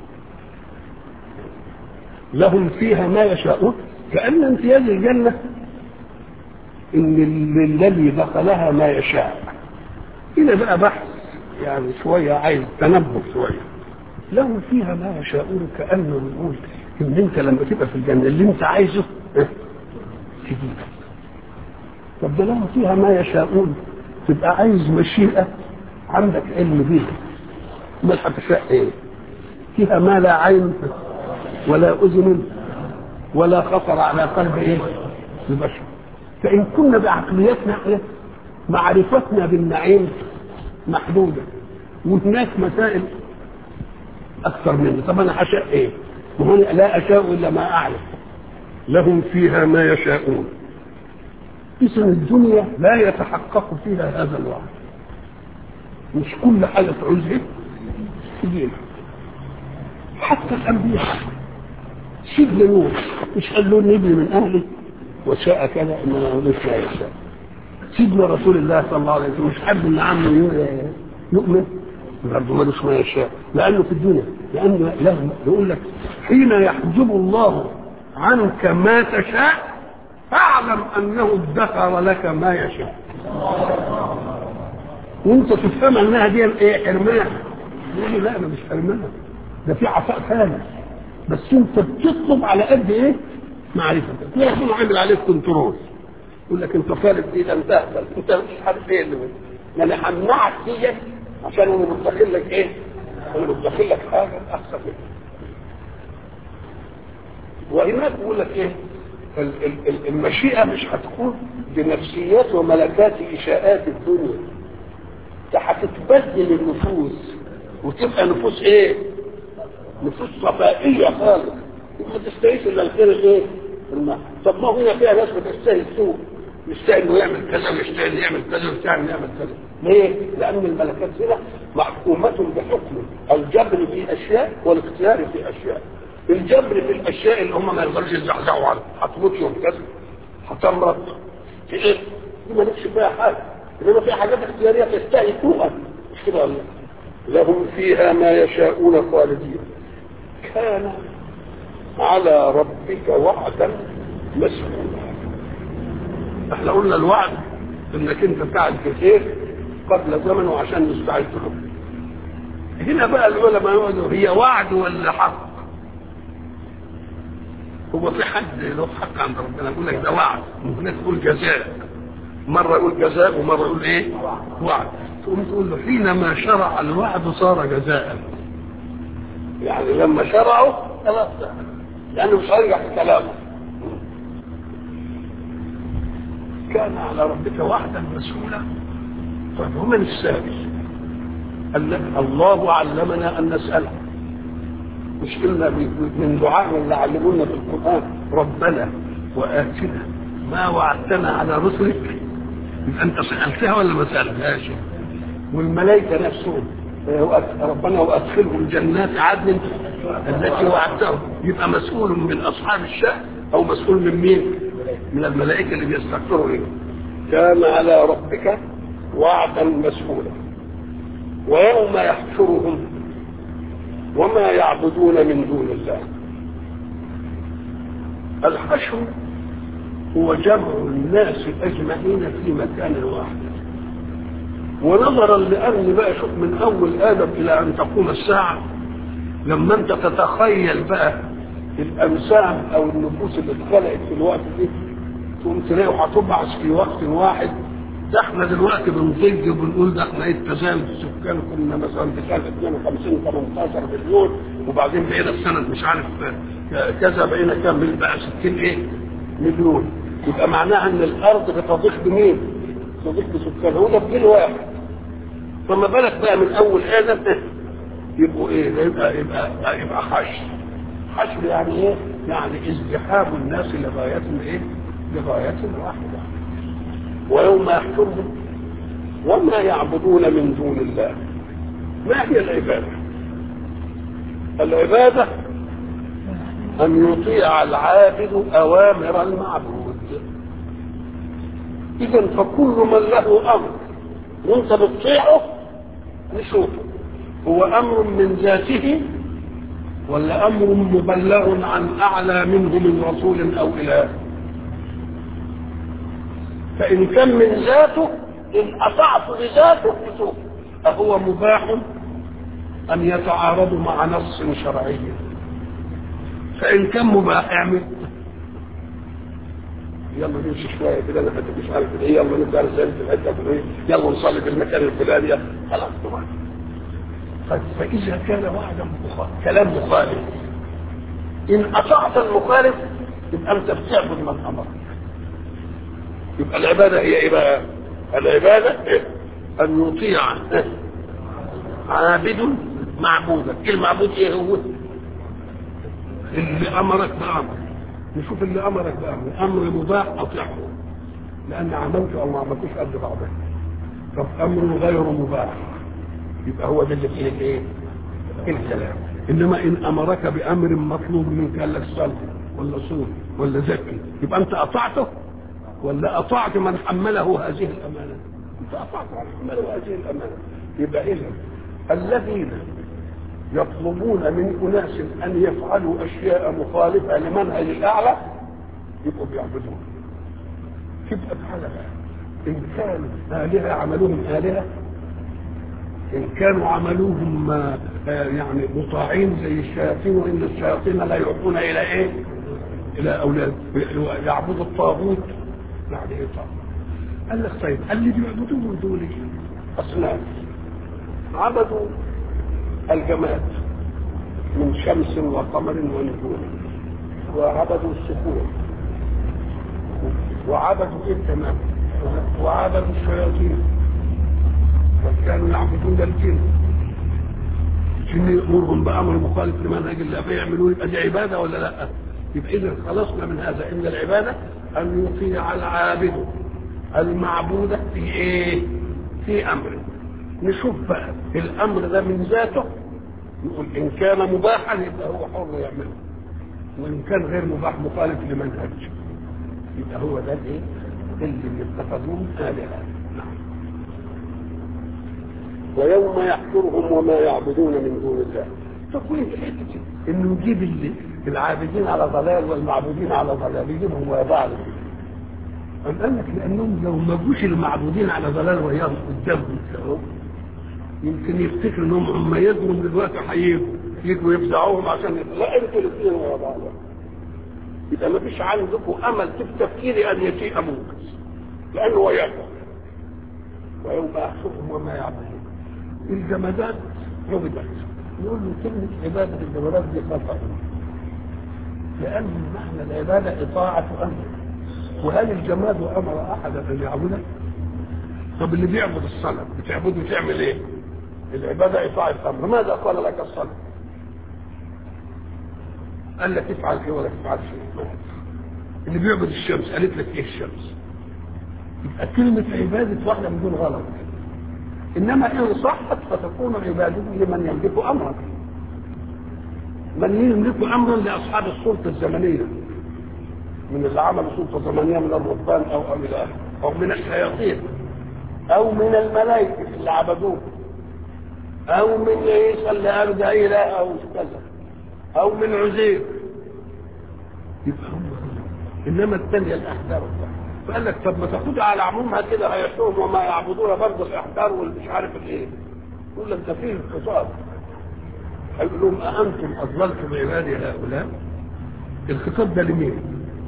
لهم فيها ما يشاءون كأن امتياز الجنة إن الذي دخلها ما يشاء هنا بقى بحث يعني شوية عايز تنبه شوية لهم فيها ما يشاءون كأنه بيقول إن أنت لما تبقى في الجنة اللي أنت عايزه تجيبه طب ده لهم فيها ما يشاءون تبقى عايز مشيئة عندك علم بيها ما هتشاء ايه فيها ما لا عين ولا اذن ولا خطر على قلب ايه البشر فان كنا بعقليتنا إيه؟ معرفتنا بالنعيم محدوده وهناك مسائل اكثر منه طب انا هشاء ايه وهنا لا اشاء الا ما اعلم لهم فيها ما يشاءون اذا الدنيا لا يتحقق فيها هذا الوعد مش كل حاجه تعوزها تجينا حتى الانبياء سيدنا نوح مش قال له ابني من اهلي وشاء كذا انما مش لا يشاء سيدنا رسول الله صلى الله عليه وسلم مش حب ان عمه يؤمن برضه ملوش ما يشاء لانه في الدنيا لانه له يقول لك حين يحجب الله عنك ما تشاء فاعلم انه ادخر لك ما يشاء وانت تفهم انها دي ايه حرمان يقول لا انا مش حرمان ده في عطاء ثاني بس انت بتطلب على قد ايه معرفتك في ربنا عامل عليك كنترول يقول لك انت طالب دي ده انت اهبل انت مش عارف ايه اللي يعني همنعك دي عشان انا مدخل لك ايه؟ انا مدخل لك حاجه احسن منك وهناك بيقول لك ايه؟ المشيئه مش هتكون بنفسيات وملكات اشاءات الدنيا ده هتتبدل النفوس وتبقى نفوس ايه؟ نفوس صفائيه خالص ما تستعيش الا الخير الايه؟ طب ما هنا فيها ناس بتستاهل سوء يستاهل انه يعمل كذا ويستاهل يعمل كذا ويستاهل انه يعمل كذا ليه؟ لان الملكات هنا محكومة بحكم الجبر في اشياء والاختيار في اشياء الجبر في الاشياء اللي هم ما يقدروش يزعزعوا عنها هتموت يوم كذا هتمرض في ايه؟ دي مالكش فيها حاجه انما في حاجات اختياريه تستاهل سوءا مش كده ولا لهم فيها ما يشاءون خالدين كان على ربك وعدا مسؤولا احنا قلنا الوعد انك انت تعد في خير قبل زمن وعشان نستعد له هنا بقى العلماء يقولوا هي وعد ولا حق هو في حد له حق عند ربنا يقول لك ده وعد ممكن تقول جزاء مره يقول جزاء ومره يقول ايه وعد تقوم تقول له حينما شرع الوعد صار جزاء يعني لما شرعوا خلاص لانه مش هيرجع في كلامه كان على ربك وحدا مسؤولا طيب ومن السائل الله علمنا ان نساله مش الا من دعاء اللي علمونا في القران ربنا واتنا ما وعدتنا على رسلك يبقى انت سالتها ولا ما سالتهاش والملائكه نفسهم ربنا وادخلهم جنات عدن التي وعدتهم يبقى مسؤول من اصحاب الشأن او مسؤول من مين؟ من الملائكه اللي بيستغفروا له كان على ربك وعدا مسؤولا ويوم يحشرهم وما يعبدون من دون الله الحشر هو جمع الناس اجمعين في مكان واحد ونظرا لان بقى شوف من اول ادم الى ان تقوم الساعه لما انت تتخيل بقى الامثال او النفوس اللي اتخلقت في الوقت ده تقوم تلاقوا هتبعث في وقت واحد ده احنا دلوقتي بنضج وبنقول ده احنا ايه التزامن السكان كنا مثلا في سنه 52 18 مليون وبعدين بقينا في سنه مش عارف كذا بقينا كام بقى 60 ايه مليون يبقى معناها ان الارض بتضيق بمين؟ تضيق بسكانها وده بجيل واحد فما بالك بقى من اول ادم يبقوا ايه؟ يبقى يبقى يبقى حشر حشر يعني ايه؟ يعني ازدحام الناس لغاية ايه؟ لغاية واحدة ويوم يحشرهم وما يعبدون من دون الله ما هي العبادة؟ العبادة أن يطيع العابد أوامر المعبود اذا فكل من له امر وانت بتطيعه نشوفه هو امر من ذاته ولا امر مبلغ عن اعلى منه من رسول او اله فان كان من ذاته ان اطعت لذاته نشوفه اهو مباح ان يتعارض مع نص شرعي فان كان مباح اعمل يلا نمشي شويه كده انا حتى مش عارف ايه يلا نبدا نسال في الحته الفلانيه يلا نصلي في المكان الفلاني خلاص طبعا فاذا كان وعدا مخالف كلام مخالف ان اطعت المخالف يبقى انت بتعبد من امرك يبقى العباده هي ايه بقى؟ العباده إيه؟ ان يطيع عابد معبودا المعبود ايه هو؟ اللي امرك بامر نشوف اللي امرك بامر امر مباح اطيعه لان عملته او ما عملتوش قد بعضه طب امر غير مباح يبقى هو ده اللي فيه الايه؟ الكلام انما ان امرك بامر مطلوب منك قال لك صل ولا صوم ولا زكي يبقى انت اطعته ولا اطعت من حمله هذه الامانه؟ انت اطعت من حمله هذه الامانه يبقى اذا الذين يطلبون من اناس ان يفعلوا اشياء مخالفه لمنهج الاعلى يبقوا بيعبدون تبقى بحالة ان كانوا الهه عملوهم الهه ان كانوا عملوهم يعني مطاعين زي الشياطين وان الشياطين لا يوحون الى ايه؟ الى اولاد يعبدوا الطاغوت يعني ايه طاغوت؟ قال لك طيب اللي بيعبدوهم دول اصنام عبدوا الجماد من شمس وقمر ونجوم وعبدوا الصخور وعبدوا ايه كمان وعبدوا الشياطين وكانوا يعبدون الجن الجن يامرهم بامر مخالف لمنهج الله فيعملوه يبقى دي عباده ولا لا؟ يبقى اذا خلصنا من هذا ان العباده ان يطيع العابد المعبود في ايه؟ في امره نشوف بقى الامر ده من ذاته نقول ان كان مباحا يبقى هو حر يعمله وان كان غير مباح مخالف لمنهج يبقى هو ده الايه اللي اتخذوه الهه ويوم يحشرهم وما يعبدون من دون الله تكوين الحته انه يجيب العابدين على ضلال والمعبودين على ضلال يجيبهم ويا بعض أم قال لك لأنهم لو ما جوش المعبودين على ضلال وياهم قدامهم يمكن يفتكروا انهم هم يجروا دلوقتي هيجوا يجوا يفزعوهم عشان لا انتوا الاثنين ورا بعض يبقى ما فيش عندكم امل في التفكير ان يجيء منقذ لانه وياكم ويوم يحشرهم وما يعبدون الجمادات عبدت نقول له كلمة عبادة الجمادات دي خطأ لأن معنى العبادة إطاعة أمر وهل الجماد أمر أحدا أن يعبده؟ طب اللي بيعبد الصنم بتعبده تعمل إيه؟ العبادة إطاعة أمر ماذا قال لك الصنم؟ قال لك افعل إيه ولا تفعل شيء اللي بيعبد الشمس قالت لك إيه الشمس؟ يبقى كلمة عبادة واحدة بدون غلط انما ان صحت فتكون عبادته لمن يملك امرا من يملك امرا لاصحاب السلطه الزمنيه من اللي عملوا سلطه زمنيه من الرهبان او او الى او من الشياطين او من الملائكه اللي عبدوه او من عيسى اللي قال ده اله او كذا او من عزير يبقى هم انما الثانيه الاحداث فقال لك طب ما تاخدها على عمومها كده هيحشوهم وما يعبدون برضه الاحجار والمش عارف الايه يقول لك ده فيه الخطاب هيقول لهم أأنتم أضللتم عبادي هؤلاء الخطاب ده لمين؟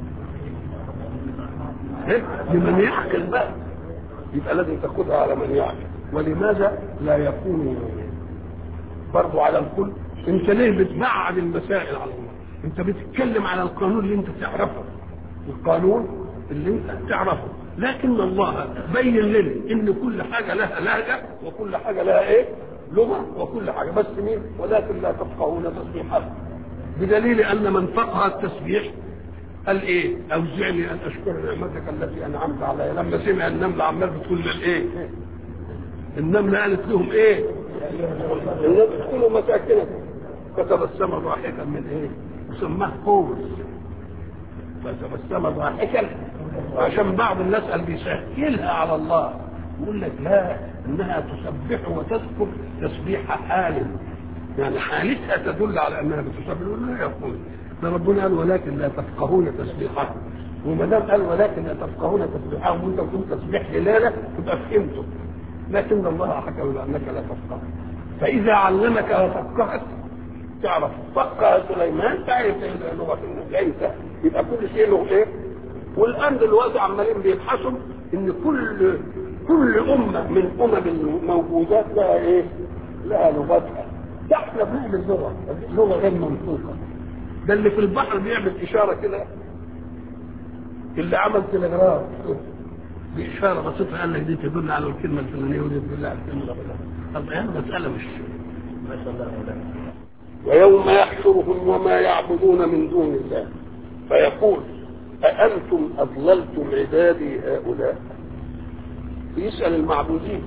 إيه؟ لمن يعقل بقى يبقى لازم تاخدها على من يعقل ولماذا لا يكون برضه على الكل انت ليه بتبعد المسائل على الله انت بتتكلم على القانون اللي انت تعرفه القانون اللي انت تعرفه لكن الله بين لنا ان كل حاجه لها لهجه وكل حاجه لها ايه لغه وكل حاجه بس مين ولكن لا تفقهون تسبيحها بدليل ان من فقه التسبيح قال ايه اوزعني ان اشكر نعمتك التي انعمت علي لما سمع النمله عمال بتقول الايه النمله قالت لهم ايه الناس ادخلوا مساكنكم فتبسم ضاحكا من ايه وسماه قوس فتبسم ضاحكا وعشان بعض الناس قال بيسهلها على الله يقول لك لا انها تسبح وتذكر تسبيح حال يعني حالتها تدل على انها بتسبح لا يقول ده ربنا قال ولكن لا تفقهون تسبيحهم وما دام قال ولكن لا تفقهون تسبيحهم وانت بتقول تسبيح دلاله تبقى فهمته لكن الله حكم بانك لا تفقه فاذا علمك وفقهك تعرف فقه سليمان تعرف لغه انت يبقى كل شيء له ايه والان دلوقتي عمالين بيبحثوا ان كل كل امه من امم الموجودات لها ايه؟ لها لغتها ده احنا بنعمل لغه لغه غير منطوقه ده اللي في البحر بيعمل اشاره كده اللي عمل تلغراف بإشارة بسيطة قال لك دي تدل على الكلمة الفلانية ودي تدل على الكلمة الفلانية طب يعني مسألة مش ما شاء الله ويوم يحشرهم وما يعبدون من دون الله فيقول أأنتم أضللتم عبادي هؤلاء يسأل المعبودين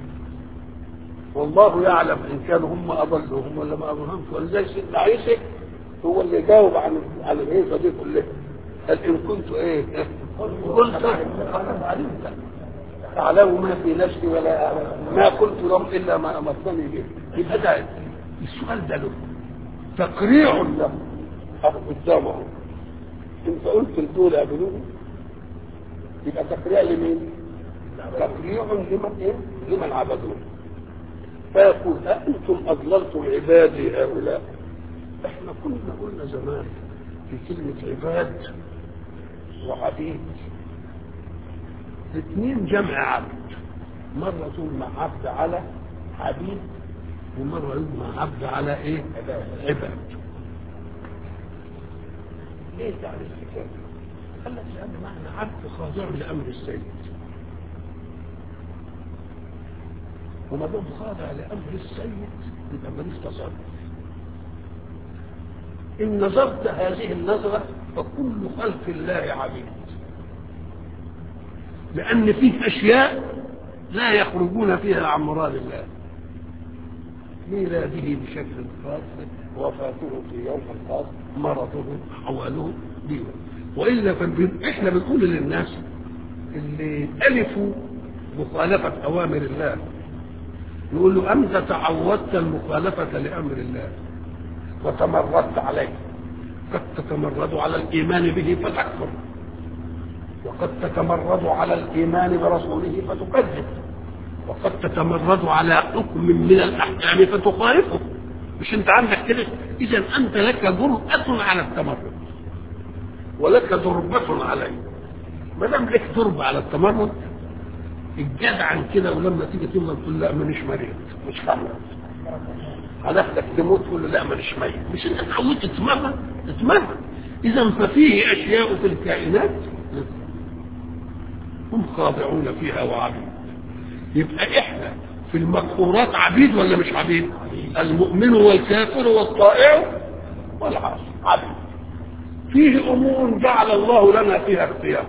والله يعلم إن كانوا هم أضلهم ولا ما أضلهمش ولذلك سيدنا عيسى هو اللي جاوب عن عن الهيصة دي كلها قال إن كنت إيه قلت علمت أعلم ما في نفسي ولا أعلم ما قلت لهم إلا ما أمرتني به يبقى ده السؤال ده له تقريع له قدامه انت قلت لدول اعبدوه يبقى تقريع لمين؟ تقريع لمن ايه؟ لمن عبدوه فيقول أأنتم أضللتم عبادي هؤلاء احنا كنا قلنا زمان في كلمة عباد وعبيد الاثنين جمع عبد مرة تقول مع عبد على عبيد ومرة يقول مع عبد على ايه؟ عباد ليه تعرف الحكايه؟ قال لك لان معنى عبد خاضع لامر السيد وما دام خاضع لامر السيد يبقى ماليش تصرف ان نظرت هذه النظره فكل خلق الله عبيد لان فيه اشياء لا يخرجون فيها عن مراد الله ميلاده بشكل خاص وفاته في يوم خاص مرضه حواله دي والا فبن... احنا بنقول للناس اللي الفوا مخالفه اوامر الله نقول له انت تعودت المخالفه لامر الله وتمردت عليه قد تتمرد على الايمان به فتكفر وقد تتمرد على الايمان برسوله فتكذب وقد تتمرد على حكم من الاحكام فتخالفه مش انت عندك كده اذا انت لك جرأة على التمرد ولك ضربة عليه ما دام لك ضربة على التمرد الجدع عن كده ولما تيجي تمرض تقول لا مانيش مريض مش همرض هناخدك تموت تقول له لا مانيش ميت مش انت اتعودت تتمرد تتمرد اذا ففيه اشياء في الكائنات هم خاضعون فيها وعبيد يبقى احنا في المقهورات عبيد ولا مش عبيد المؤمن والكافر والطائع والعاصي عبيد فيه امور جعل الله لنا فيها اختيار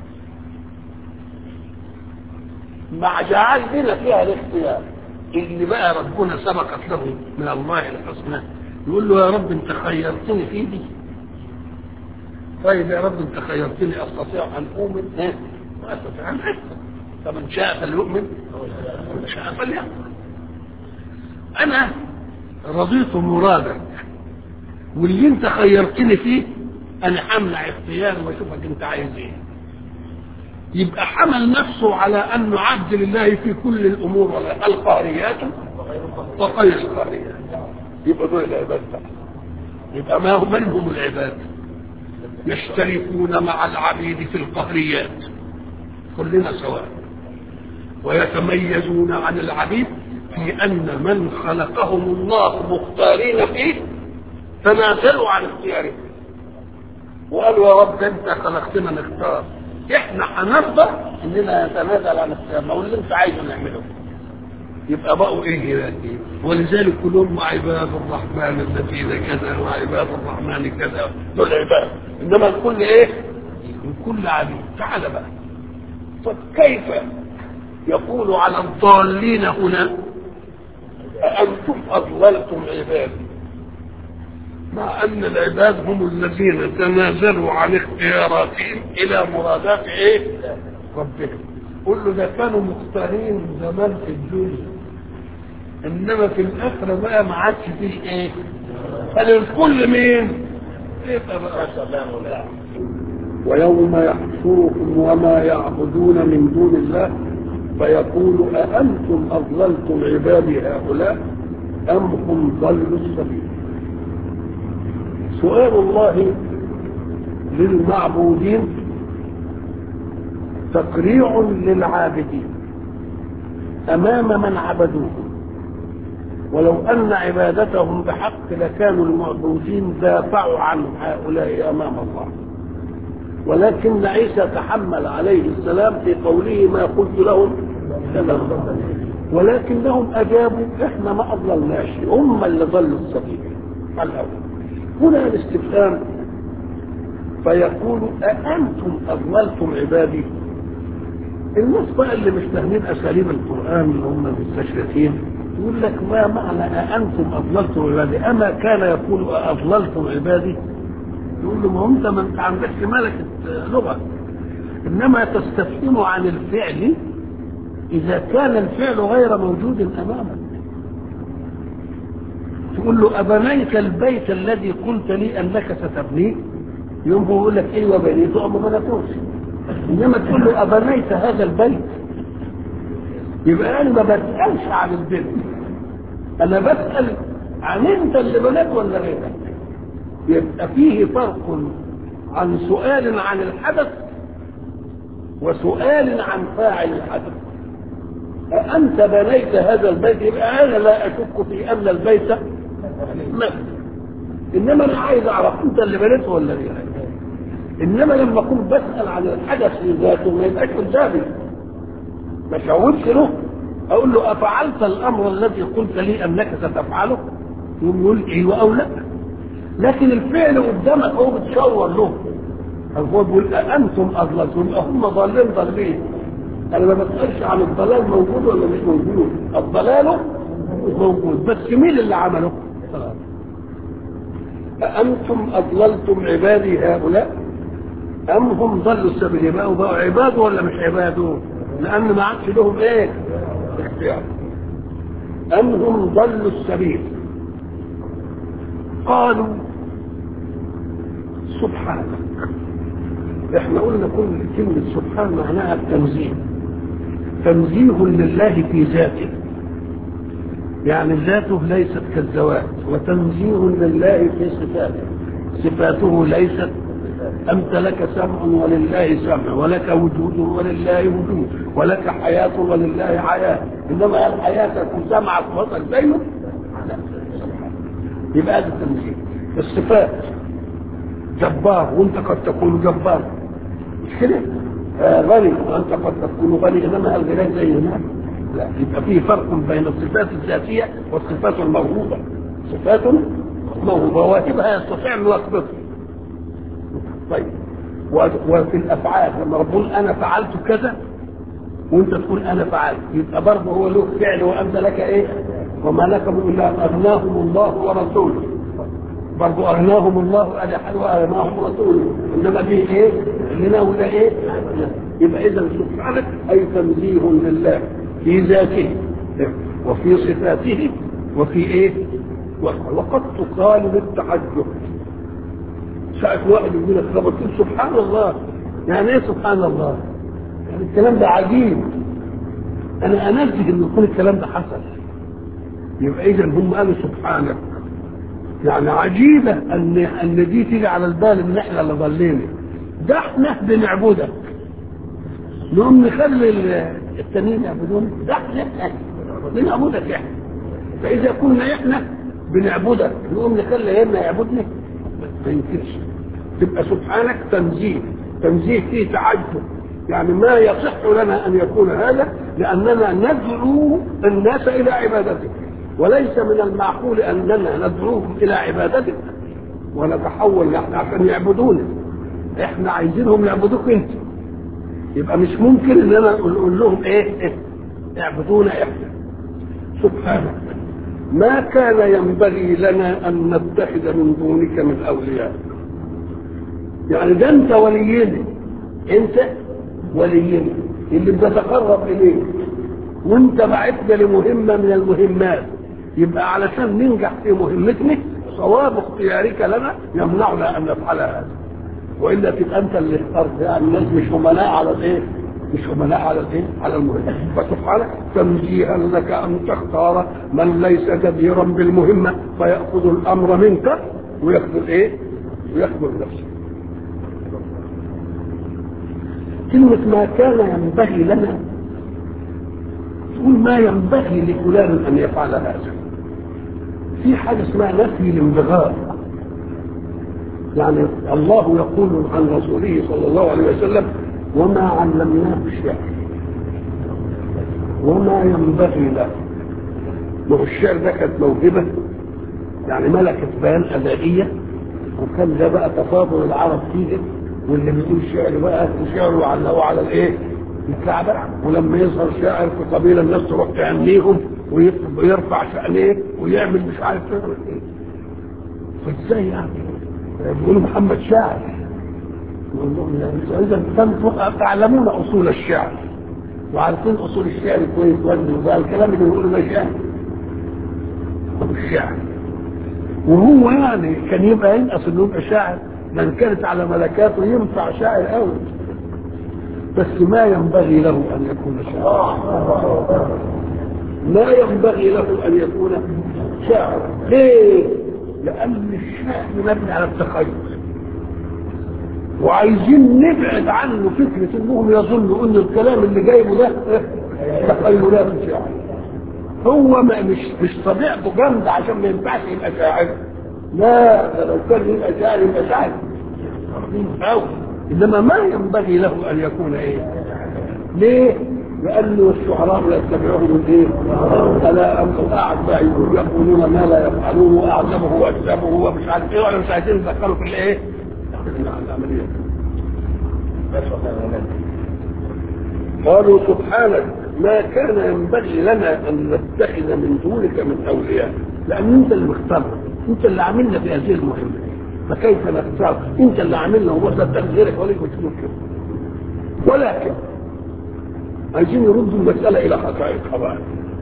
مع جعل لنا فيها الاختيار اللي بقى ربنا سبقت له من الله الحسنى يقول له يا رب انت خيرتني في دي طيب يا رب انت خيرتني استطيع ان اؤمن ايه واستطيع ان اكفر فمن شاء فليؤمن ومن شاء فليكفر انا رضيت مرادك واللي انت خيرتني فيه انا همنع اختياري واشوفك انت عايز ايه يبقى حمل نفسه على انه عبد لله في كل الامور ولا القهريات وغير القهريات يبقى دول العباد بقى يبقى ما هم من هم العباد يشتركون مع العبيد في القهريات كلنا سواء ويتميزون عن العبيد في ان من خلقهم الله مختارين فيه تنازلوا عن اختياره وقالوا يا رب انت خلقتنا نختار احنا هنرضى اننا نتنازل عن اختيارنا واللي انت عايزه نعمله يبقى بقوا ايه دلوقتي ولذلك كلهم عباد الرحمن الذين كذا وعباد الرحمن كذا دول عباد انما الكل ايه الكل عبيد تعال بقى طب كيف يقول على الضالين هنا أأنتم أضللتم عبادي مع ان العباد هم الذين تنازلوا عن اختياراتهم الى مرادات ايه ربهم قل له ده كانوا مختارين زمان في الدنيا انما في الاخره بقى ما عادش فيه ايه فللكل مين يبقى بقى ويوم يحشركم وما يعبدون من دون الله فيقول أأنتم أضللتم عبادي هؤلاء أم هم ضلوا السبيل سؤال الله للمعبودين تقريع للعابدين أمام من عبدوه ولو أن عبادتهم بحق لكانوا المعبودين دافعوا عن هؤلاء أمام الله ولكن عيسى تحمل عليه السلام في قوله ما قلت لهم سلام ولكنهم أجابوا إحنا ما أضللناش هم اللي ضلوا السبيل الأول هنا الاستفهام فيقول أأنتم أضللتم عبادي الناس بقى اللي مش فاهمين أساليب القرآن اللي هم المستشرقين يقول لك ما معنى أأنتم أضللتم عبادي أما كان يقول أضللتم عبادي يقول له ما انت ما انت عندكش ملكة لغة انما تستفهم عن الفعل اذا كان الفعل غير موجود امامك تقول له ابنيت البيت الذي قلت لي انك ستبنيه يوم هو يقول لك ايوه بنيته او ما بنيتوش انما تقول له ابنيت هذا البيت يبقى انا ما بسالش عن البنت انا بسال عن انت اللي بنيت ولا غيرك يبقى فيه فرق عن سؤال عن الحدث وسؤال عن فاعل الحدث أأنت بنيت هذا البيت يبقى أنا لا أشك في أن البيت نفسه إنما أنا عايز أعرف أنت اللي بنيته ولا غيرك إنما لما أكون بسأل عن الحدث ذاته ما يبقاش قدامي ما شاورش له أقول له أفعلت الأمر الذي قلت لي أنك ستفعله؟ يقول أيوه أو لا لكن الفعل قدامك هو بتشاور له هو بيقول أنتم أضللتم هم ضالين ضالين أنا ما بسألش عن الضلال موجود ولا مش موجود الضلال موجود بس مين اللي عمله؟ أأنتم أضللتم عبادي هؤلاء أم هم ضلوا السبيل يبقوا بقوا عباد ولا مش عباد لأن ما عادش لهم إيه؟ اختيار أم هم ضلوا السبيل قالوا سبحانك احنا قلنا كل كلمة سبحان معناها التنزيه تنزيه لله في ذاته يعني ذاته ليست كالذوات وتنزيه لله في صفاته صفاته ليست أنت لك سمع ولله سمع ولك وجود ولله وجود ولك حياة ولله حياة إنما هل حياتك وسمعك وبصرك دايما لا يبقى هذا التنزيه الصفات جبار وانت قد تكون جبار مش كده آه غني وانت قد تكون غني انما هل غناك زي هناك لا يبقى في فرق بين الصفات الذاتيه والصفات الموهوبه صفات موهوبه واجبها يستطيع ان يقبضها طيب وفي الافعال لما ربنا انا فعلت كذا وانت تقول انا فعلت يبقى برضه هو له فعل وانت لك ايه وما لك الا اغناهم الله ورسوله برضه اغناهم الله ادي حلوه اغناهم رسوله انما دي ايه لنا ولا ايه يبقى اذا سبحانك اي تنزيه لله في ذاته وفي صفاته وفي ايه وقد تقال للتعجب ساعة واحد يقول لك خبر سبحان الله يعني ايه سبحان الله يعني الكلام ده عجيب انا انزه ان يكون الكلام ده حصل يبقى اذا هم قالوا سبحانك يعني عجيبة ان ان دي تيجي على البال ان احنا اللي ضلينا ده احنا بنعبدك نقوم نخلي التانيين يعبدون ده احنا بنعبدك احنا فاذا كنا احنا بنعبدك نقوم نخلي غيرنا يعبدنا ما يمكنش تبقى سبحانك تنزيه تنزيه فيه تعجب يعني ما يصح لنا ان يكون هذا لاننا ندعو الناس الى عبادتك وليس من المعقول اننا ندعوهم الى عبادتك ونتحول نحن عشان يعبدونا احنا عايزينهم يعبدوك انت يبقى مش ممكن اننا نقول لهم ايه, إيه؟ اعبدونا احنا سبحانك ما كان ينبغي لنا ان نتخذ من دونك من اولياء يعني ده انت ولينا انت ولينا اللي بتتقرب اليه وانت بعتنا لمهمه من المهمات يبقى علشان ننجح في مهمتنا صواب اختيارك لنا يمنعنا ان نفعل هذا والا تبقى انت اللي اخترت يعني الناس مش امناء على الايه؟ مش امناء على الايه؟ على المهمه فسبحانك تنزيها لك ان تختار من ليس جديرا بالمهمه فياخذ الامر منك ويخذل ايه؟ ويخذل نفسه. كلمة ما كان ينبغي لنا تقول ما ينبغي لفلان أن يفعل هذا في حاجة اسمها نفي الانبغاء يعني الله يقول عن رسوله صلى الله عليه وسلم وما علمناه الشعر وما ينبغي له ما هو الشعر ده كانت موهبة يعني ملكة بيان أدائية وكان ده بقى تفاضل العرب فيه واللي بيقول شعر بقى شعره علقوه على الايه؟ الكعبة ولما يظهر شاعر في قبيلة الناس تروح تهنيهم ويرفع شأنه ويعمل مش عارف ايه فازاي يعني؟ بيقولوا محمد شاعر يقول لهم اذا تعلمون اصول الشعر وعارفين اصول الشعر كويس وزن وده الكلام اللي بيقولوا ده شعر الشعر وهو يعني كان يبقى ينقص انه يبقى شاعر من كانت على ملكاته ينفع شاعر قوي بس ما ينبغي له ان يكون شاعر ما ينبغي له ان يكون شاعر ليه؟ لان الشعر مبني على التخيل وعايزين نبعد عنه فكره انهم يظنوا ان الكلام اللي جايبه ده تخيلات شاعر هو ما مش مش طبيعته جامده عشان ما ينفعش يبقى شاعر لا ده لو كان يبقى شاعر يبقى شاعر أو انما ما ينبغي له ان يكون ايه ليه لأن الشعراء يتبعهم من إيه؟ ألا أم قاعد بقى يقولون ما لا يفعلون وأعجبه وأكذبه ومش عارف إيه ولا مش عايزين يدخلوا في الإيه؟ العملية قالوا سبحانك ما كان ينبغي لنا أن نتخذ من دونك من أولياء لأن أنت اللي مختار أنت اللي عاملنا في هذه المهمة فكيف نختار أنت اللي عاملنا وما تتخذ غيرك وليك مش ولكن عايزين يردوا المسألة إلى حقائقها بقى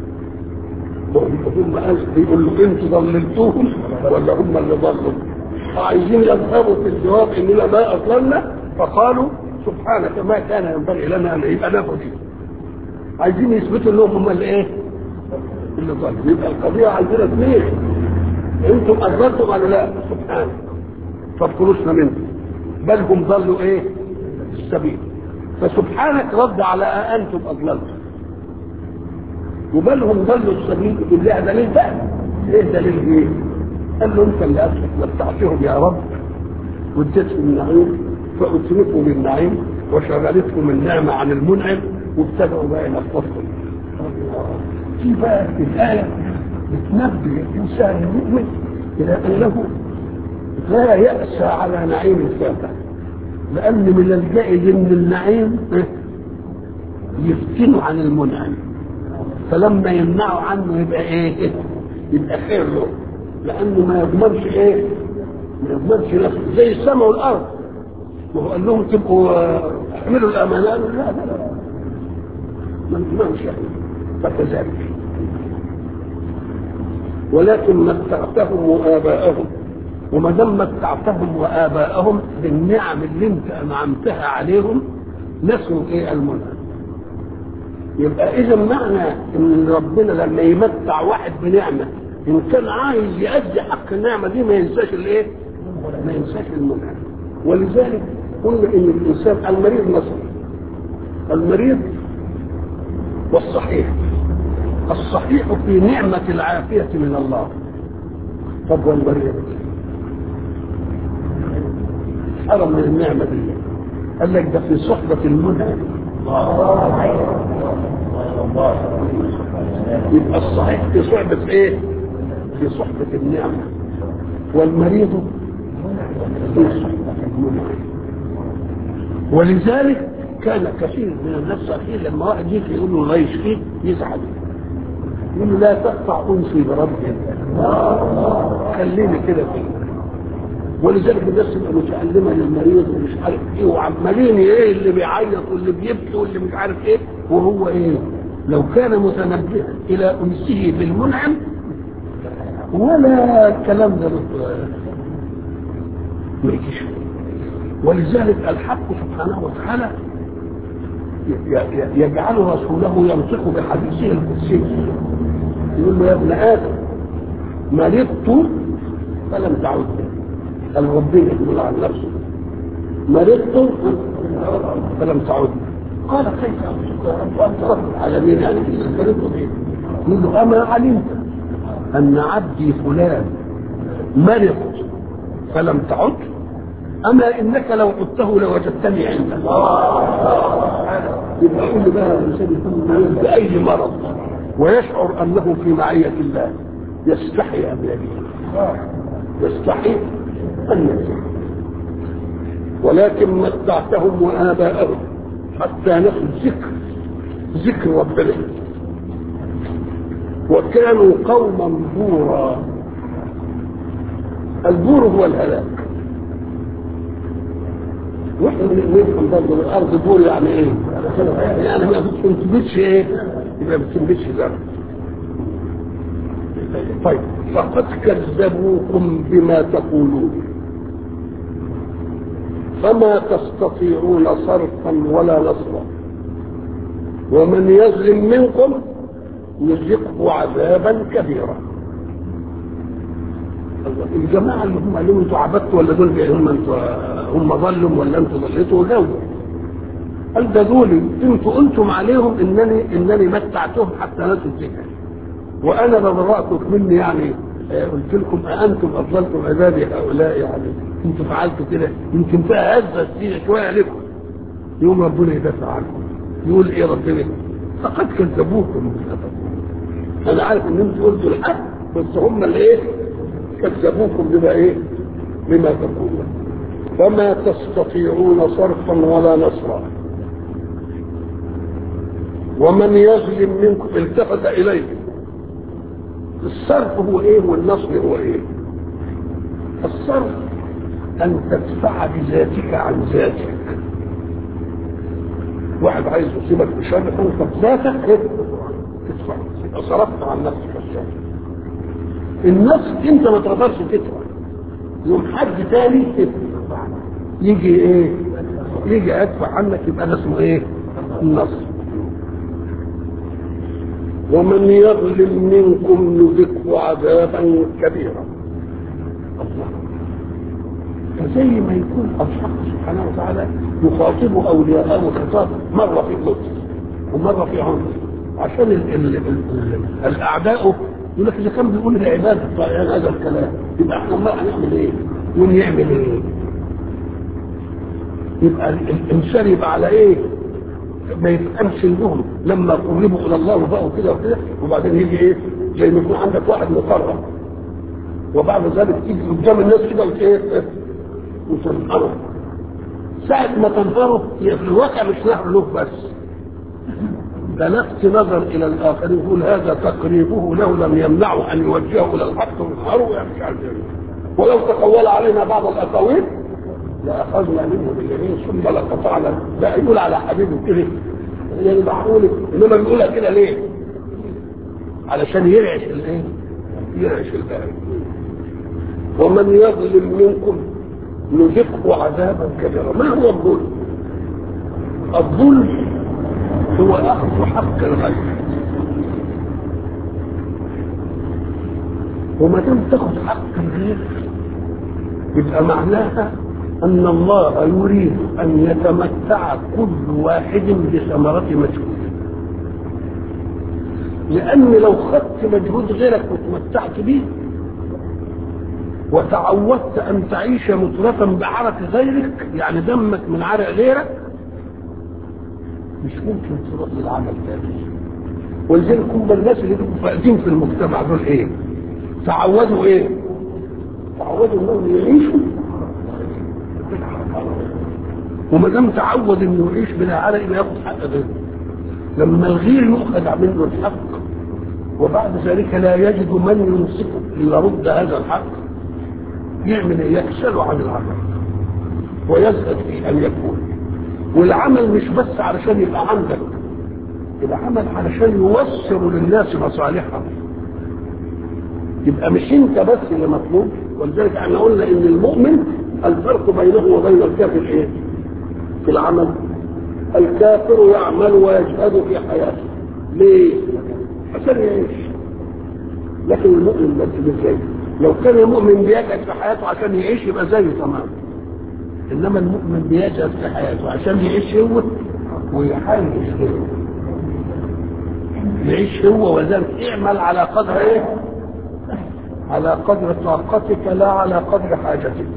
هم بيقول له انتوا ضللتوهم ولا هم اللي ضلوا عايزين يذهبوا في الجواب اننا ما اضللنا فقالوا سبحانك ما كان ينبغي لنا ان يبقى ناخذ عايزين يثبتوا انهم هم اللي ايه؟ اللي ضلوا يبقى القضيه عندنا اثنين انتم اضللتم ولا لا؟ سبحانك فاذكروشنا منهم بل هم ضلوا ايه؟ السبيل فسبحانك رد على انتم اضللتم وبل هم ضلوا السبيل بالله دليل بقى ايه دليل ايه؟ قال له انت اللي اسلك متعتهم يا رب واديتهم النعيم فاتركوا بالنعيم وشغلتهم النعمه عن المنعم وابتدعوا بقى ينفضوا في بقى الايه بتنبه الانسان المؤمن الى انه لا يأسى على نعيم الفاتح لأن من الجائز إن النعيم يفتنوا عن المنعم فلما يمنعوا عنه يبقى إيه؟ يبقى خير له لأنه ما يضمنش إيه؟ ما يضمنش نفسه زي السماء والأرض وهو قال لهم تبقوا احملوا الأمانة لا لا لا ما يضمنش فكذلك ولكن متعتهم وآباءهم وما دام متعتهم واباءهم بالنعم اللي انت انعمتها عليهم نسوا ايه المنعم يبقى اذا معنى ان ربنا لما يمتع واحد بنعمه ان كان عايز يأدي حق النعمه دي ما ينساش الايه؟ ما ينساش المنعم ولذلك قلنا ان الانسان المريض مثلا المريض والصحيح الصحيح في نعمه العافيه من الله طب والمريض حرم من النعمة دي قال لك ده في صحبة المنعم يبقى الصحيح في صحبة ايه؟ في صحبة النعمة والمريض في صحبة المنعم ولذلك كان كثير من الناس اخير لما واحد يجي يقول له الله يشفيك يزعل يقول له لا تقطع انسي بربي خليني كده فيه ولذلك الناس تبقى متعلمه للمريض ومش عارف ايه وعمالين ايه اللي بيعيط واللي بيبكي واللي مش عارف ايه وهو ايه لو كان متنبها الى انسه بالمنعم ولا الكلام ده ما يجيش ولذلك الحق سبحانه وتعالى يجعل رسوله ينطق بحديثه القدسي يقول له يا ابن ادم مرضت فلم تعدني قال ربنا يقول عن نفسه مرضت فلم تعدني قال كيف اعودك يا رب وانت رب العالمين يعني مرضت بيه يقول له اما علمت ان عبدي فلان مرض فلم تعد اما انك لو عدته لوجدتني عندك يبقى كل بقى الانسان يكون مريض باي مرض ويشعر انه في معيه الله يستحي ان يجي يستحي ان يجي ولكن متعتهم واباءهم حتى نسوا ذكر ذكر ربنا وكانوا قوما بورا البور هو الهلاك واحنا بنفهم برضه الارض بور يعني ايه؟ يعني ما بتنبتش ايه؟ يبقى ما بتنبتش زرع طيب فقد كذبوكم بما تقولون فما تستطيعون صرفا ولا نصرا ومن يظلم منكم نذقه عذابا كبيرا الجماعه اللي هم قالوا انتوا عبدتوا ولا دول هم انتوا هم ظلوا ولا انتوا ضليتوا وجاوبوا قال ده دول انتوا قلتم عليهم انني انني متعتهم حتى نسوا الذكر وانا ببرأتك مني يعني قلت لكم أأنتم أفضلتم عبادي هؤلاء يعني انتوا فعلتوا كده يمكن بقى هزة السيرة شوية لكم يوم ربنا يدافع عنكم يقول ايه ربنا فقد كذبوكم انا عارف ان انتوا قلتوا الحق بس هم اللي ايه كذبوكم بما ايه بما تقولون فما تستطيعون صرفا ولا نصرا ومن يظلم منكم التفت اليه الصرف هو ايه والنصر هو ايه الصرف ان تدفع بذاتك عن ذاتك واحد عايز يصيبك بشر فانت بذاتك ايه تدفع يبقى صرفت عن نفسك الشر النصر انت ما تقدرش تدفع يوم حد تاني تدفع يجي ايه يجي ادفع عنك يبقى ده اسمه ايه النصر ومن يظلم منكم نذقه عذابا كبيرا الله فزي ما يكون الحق سبحانه وتعالى يخاطب اولياءه خطاب مره في قدس ومره في عمر عشان ال ال ال ال الاعداء يقول لك اذا كان بيقول العباد يعني هذا الكلام يبقى احنا ما هنعمل ايه؟ ونعمل ايه؟ يبقى الانسان يبقى على ايه؟ ما يفهمش لهم لما قربوا الى الله وبقوا كده وكده وبعدين يجي ايه زي ما يكون عندك واحد مقرب وبعد ذلك تيجي قدام الناس كده وايه وتنهره ساعة ما تنهره هي في الواقع مش نهر له بس ده لفت نظر الى الاخرين يقول هذا تقريبه له لم يمنعه ان يوجهه الى الحق وينهره يعني مش عارف ولو تقول علينا بعض الاقاويل لاخذنا منه باليمين ثم لقطعنا ده يقول على حبيبه كده يعني معقول انما بيقولها كده ليه؟ علشان يرعش الايه؟ يرعش الباقي ومن يظلم منكم نذقه عذابا كبيرا ما هو الظلم؟ الظلم هو اخذ حق الغير وما دام تاخذ حق الغير يبقى معناها أن الله يريد أن يتمتع كل واحد بثمرة مجهود لأن لو خدت مجهود غيرك وتمتعت به وتعودت أن تعيش مترفا بعرق غيرك يعني دمك من عرق غيرك مش ممكن تروح للعمل تاني ولذلك هم الناس اللي بيبقوا فاقدين في المجتمع دول ايه؟ تعودوا ايه؟ تعودوا انهم يعيشوا وما دام تعود انه يعيش بلا عرق يبقى ياخد حق غيره لما الغير يؤخذ منه الحق وبعد ذلك لا يجد من يمسكه ليرد هذا الحق يعمل ايه؟ يكسل عن العمل ويزهد في ان يكون والعمل مش بس علشان يبقى عندك العمل علشان يوصل للناس مصالحهم يبقى مش انت بس اللي مطلوب ولذلك احنا قلنا ان المؤمن الفرق بينه وبين الكافر ايه؟ في العمل الكافر يعمل ويجهد في حياته ليه؟ عشان يعيش لكن المؤمن بس ازاي؟ لو كان المؤمن بيجهد في حياته عشان يعيش يبقى زيه تمام انما المؤمن بيجهد في حياته عشان يعيش هو ويحاول هو يعيش هو وذلك اعمل على قدر ايه؟ على قدر طاقتك لا على قدر حاجتك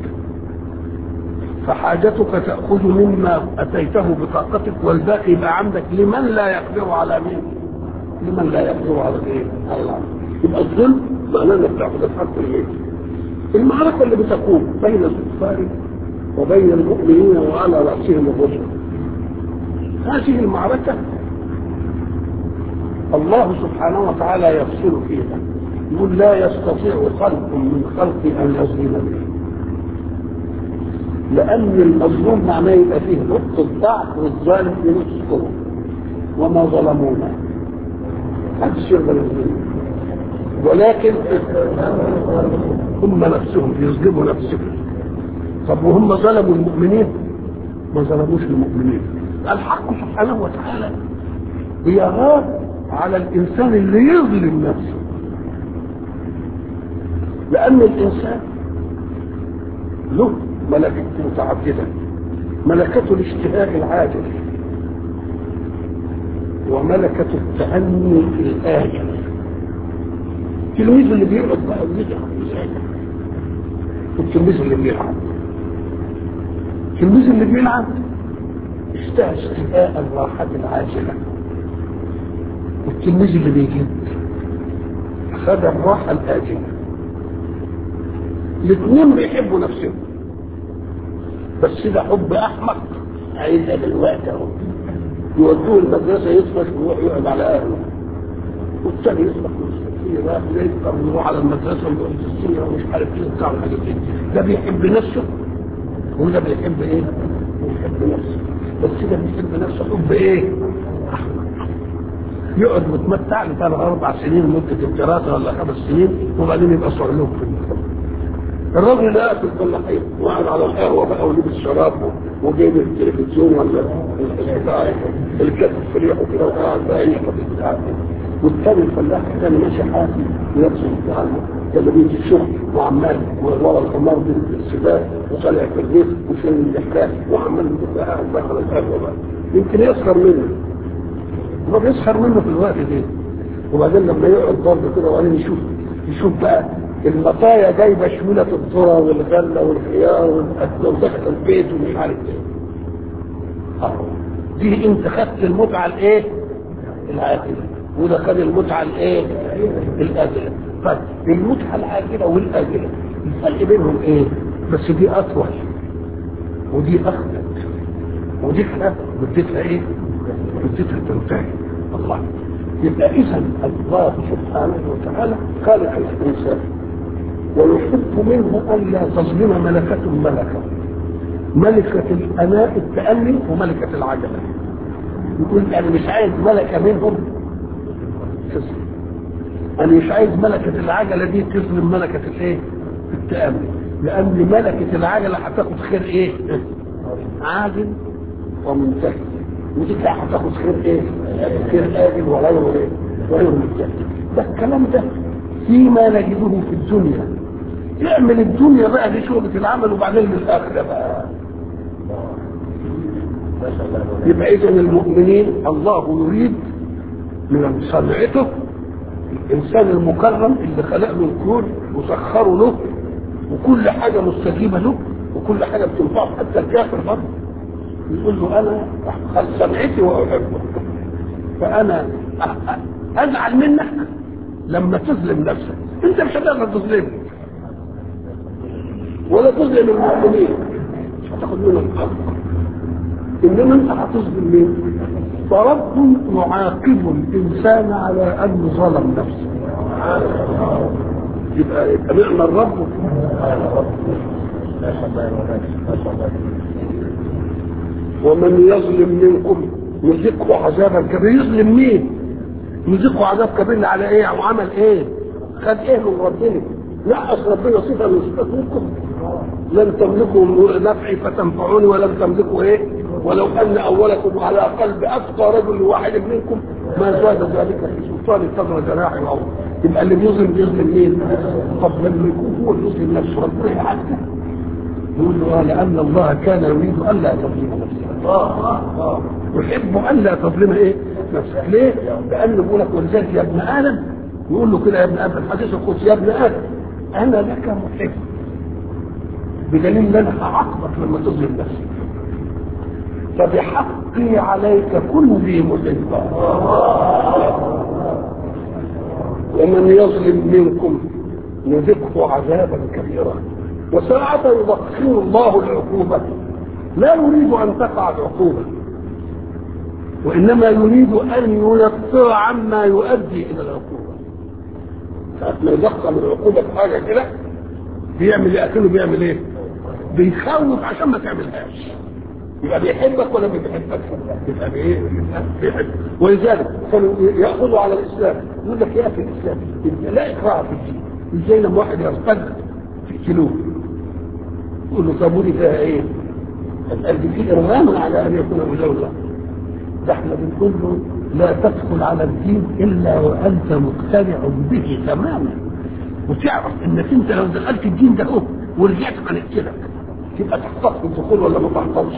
فحاجتك تأخذ مما أتيته بطاقتك والباقي يبقى عندك لمن لا يقدر على مين لمن لا يقدر على ايه على العمل يبقى الظلم معناه انك تاخذ الحق الايه المعركه اللي بتقوم بين الكفار وبين المؤمنين وعلى راسهم الرسل هذه المعركه الله سبحانه وتعالى يفصل فيها يقول لا يستطيع خلق من خلقي ان يظلم به لان المظلوم معناه يبقى فيه نقطه ضعف والظالم في نص وما ظلمونا محدش يقدر يظلمنا ولكن هم نفسهم بيظلموا نفسهم طب وهم ظلموا المؤمنين ما ظلموش المؤمنين الحق سبحانه وتعالى بيغار على الانسان اللي يظلم نفسه لان الانسان له ملكة متعددة ملكة الاشتهاء العاجل وملكة التأني الآجل التلميذ اللي بيقعد بقى ويلعب ويذاكر والتلميذ اللي بيلعب التلميذ اللي بيلعب اشتهى اشتهاء الراحة العاجلة والتلميذ اللي بيجد خد الراحة الآجلة الاثنين بيحبوا نفسهم بس ده حب أحمق عايزها دلوقتي اهو يودوه المدرسة يطفش ويروح يقعد على أهله والثاني يصبح مستقيم بقى يفطر ويروح على المدرسة ويقعد في السنة ومش عارف ايه بتاع الحاجات دي ده بيحب نفسه وده بيحب ايه؟ بيحب نفسه بس ده بيحب نفسه حب ايه؟ يقعد متمتع لثلاث اربع سنين مدة الدراسة ولا خمس سنين وبعدين يبقى صعلوك في المجتمع الراجل ده في الفلاحين وقعد على القهوه بقى ولبس شراب وجايب التلفزيون ولا البتاع الكتف في ريحه كده وقاعد بقى يشرب البتاع والثاني الفلاح كان ماشي حافي ونفسه بتاع جلابيه الشغل وعمال ورا الحمار بالسباق وطالع في البيت وشايل الاحلاف وعمال قاعد دخل القهوه بقى يمكن يسخر منه هو بيسخر منه في الوقت ده وبعدين لما يقعد برضه كده وبعدين يشوف يشوف بقى المطايا جايبه شمولة الذرة والغلة والخيار والأكل ودخل البيت ومش عارف ايه. دي انت خدت المتعة الايه؟ العاجلة وده خد المتعة الايه؟ الآجلة. طيب المتعة العاجلة والآجلة الفرق بينهم ايه؟ بس دي أطول ودي أخدت ودي احنا مدتها ايه؟ مدتها تنتهي الله يبقى إذا الله سبحانه وتعالى خالق الإنسان ويحب منه ألا تظلم ملكة ملكة ملكة الأناء التأني وملكة العجلة يقول أنا مش عايز ملكة منهم تظلم أنا مش عايز ملكة العجلة دي تظلم ملكة الإيه؟ التأني لأن ملكة العجلة هتاخد خير إيه؟ عاجل ومنتهي ودي هتاخد خير إيه؟ خير آجل وغير إيه؟ غير منتهي ده الكلام ده فيما نجده في الدنيا يعمل الدنيا بقى دي شغلة العمل وبعدين للآخرة بقى يبقى إذا المؤمنين الله يريد من صنعته الإنسان المكرم اللي خلق له الكون وسخره له وكل حاجة مستجيبة له وكل حاجة بتنفعه حتى الكافر برضه يقول له أنا صنعتي وأحبك فأنا أزعل منك لما تظلم نفسك انت مش هتقدر تظلمني ولا تظلم المؤمنين مش هتاخد منهم حق انما انت هتظلم مين؟ فرب يعاقب الانسان على انه ظلم نفسه يبقى يبقى نعم الرب ومن يظلم منكم يذقه عذابا كبيرا يظلم مين؟ يذقه عذاب كبير على ايه؟ وعمل ايه؟ خد ايه من ربنا؟ نقص ربنا صفه من صفات منكم لن تملكوا نفعي فتنفعوني ولن تملكوا ايه؟ ولو ان اولكم على قلب اتقى رجل واحد منكم ما زاد ذلك في سلطان صدر جناح الارض يبقى اللي بيظلم بيظلم مين؟ طب لما يكون هو يظلم نفسه ربنا يعدل يقول له لان الله كان يريد الا تظلم نفسه يحب الا تظلم ايه؟ نفسك ليه؟ لانه بيقول لك ولذلك يا ابن ادم يقول له كده يا ابن ادم الحديث القدسي يا ابن ادم انا لك محب بدليل ان انا هعاقبك لما تظلم نفسك فبحقي عليك كن ذي محبا ومن يظلم منكم نذقه عذابا كبيرا وساعة يضخم الله العقوبة لا يريد أن تقع العقوبة وإنما يريد أن ينفر عما يؤدي إلى العقوبة ساعة ما يضخم العقوبة في حاجة كده بيعمل يأكله بيعمل إيه؟ بيخوف عشان ما تعملهاش يبقى بيحبك ولا ما بيحبكش؟ يبقى بايه؟ بيحبك ولذلك كانوا ياخذوا على الاسلام يقول لك يا في الاسلام لا اكراه في الدين ازاي لما واحد يرتد تقتلوه يقول له طب ودي فيها ايه؟ القلب فيه ارغام على ان يكون مزوجا ده احنا بنقول له لا تدخل على الدين الا وانت مقتنع به تماما وتعرف انك انت لو دخلت الدين ده هو ورجعت هنقتلك تبقى تحتفظ الدخول ولا ما تحتفظش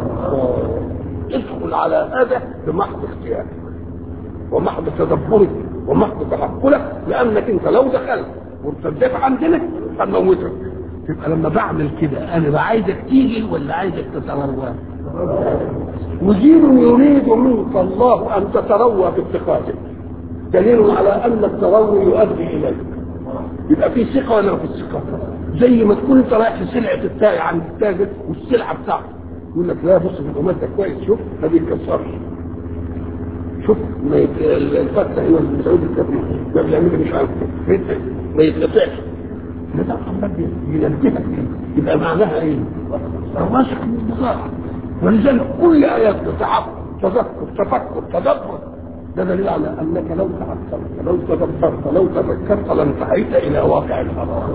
ادخل على هذا بمحض اختيارك ومحض تدبرك ومحض تعقلك لانك انت لو دخلت وارتديت عندنا هنموتك تبقى لما بعمل كده انا بقى عايزك تيجي ولا عايزك تتروى مدير يريد منك الله ان تتروى في اتخاذك دليل على ان التروي يؤدي اليك يبقى في ثقه ولا في ثقه زي ما تكون انت رايح في سلعه التاجر عند التاجر والسلعه بتاعته يقول لك لا بص في القماش ده كويس شوف ما بيتكسرش شوف ما يت... الفتة هنا السعودي الكبير ما بيعمل مش عارف ما يتقطعش ده عمال بينبهك يبقى معناها ايه؟ الراسخ من البضاعه ولذلك كل ايات تعقل تذكر تفكر تدبر ده دليل على انك لو تعقلت لو تدبرت لو تفكرت لانتهيت الى واقع الامر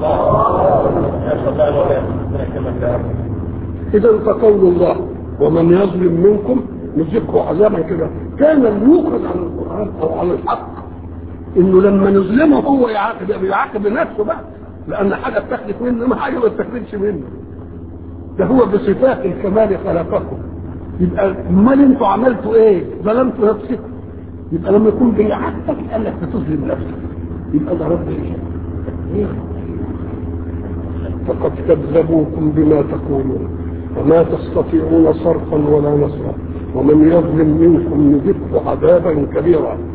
اذا فقول الله ومن يظلم منكم نذقه عذابا كده كان الموقظ عن القران او عن الحق انه لما نظلمه هو يعاقب بيعاقب نفسه بقى لان حاجه اتخذت منه ما حاجه ما اتخذتش منه ده هو بصفات الكمال خلقكم يبقى امال انتوا عملتوا ايه؟ ظلمتوا نفسكم يبقى لما يكون بيعاتبك قال لك بتظلم نفسك يبقى ده رب ايه؟ فقد كذبوكم بما تقولون وما تستطيعون صرفا ولا نصرا ومن يظلم منكم نذقه عذابا كبيرا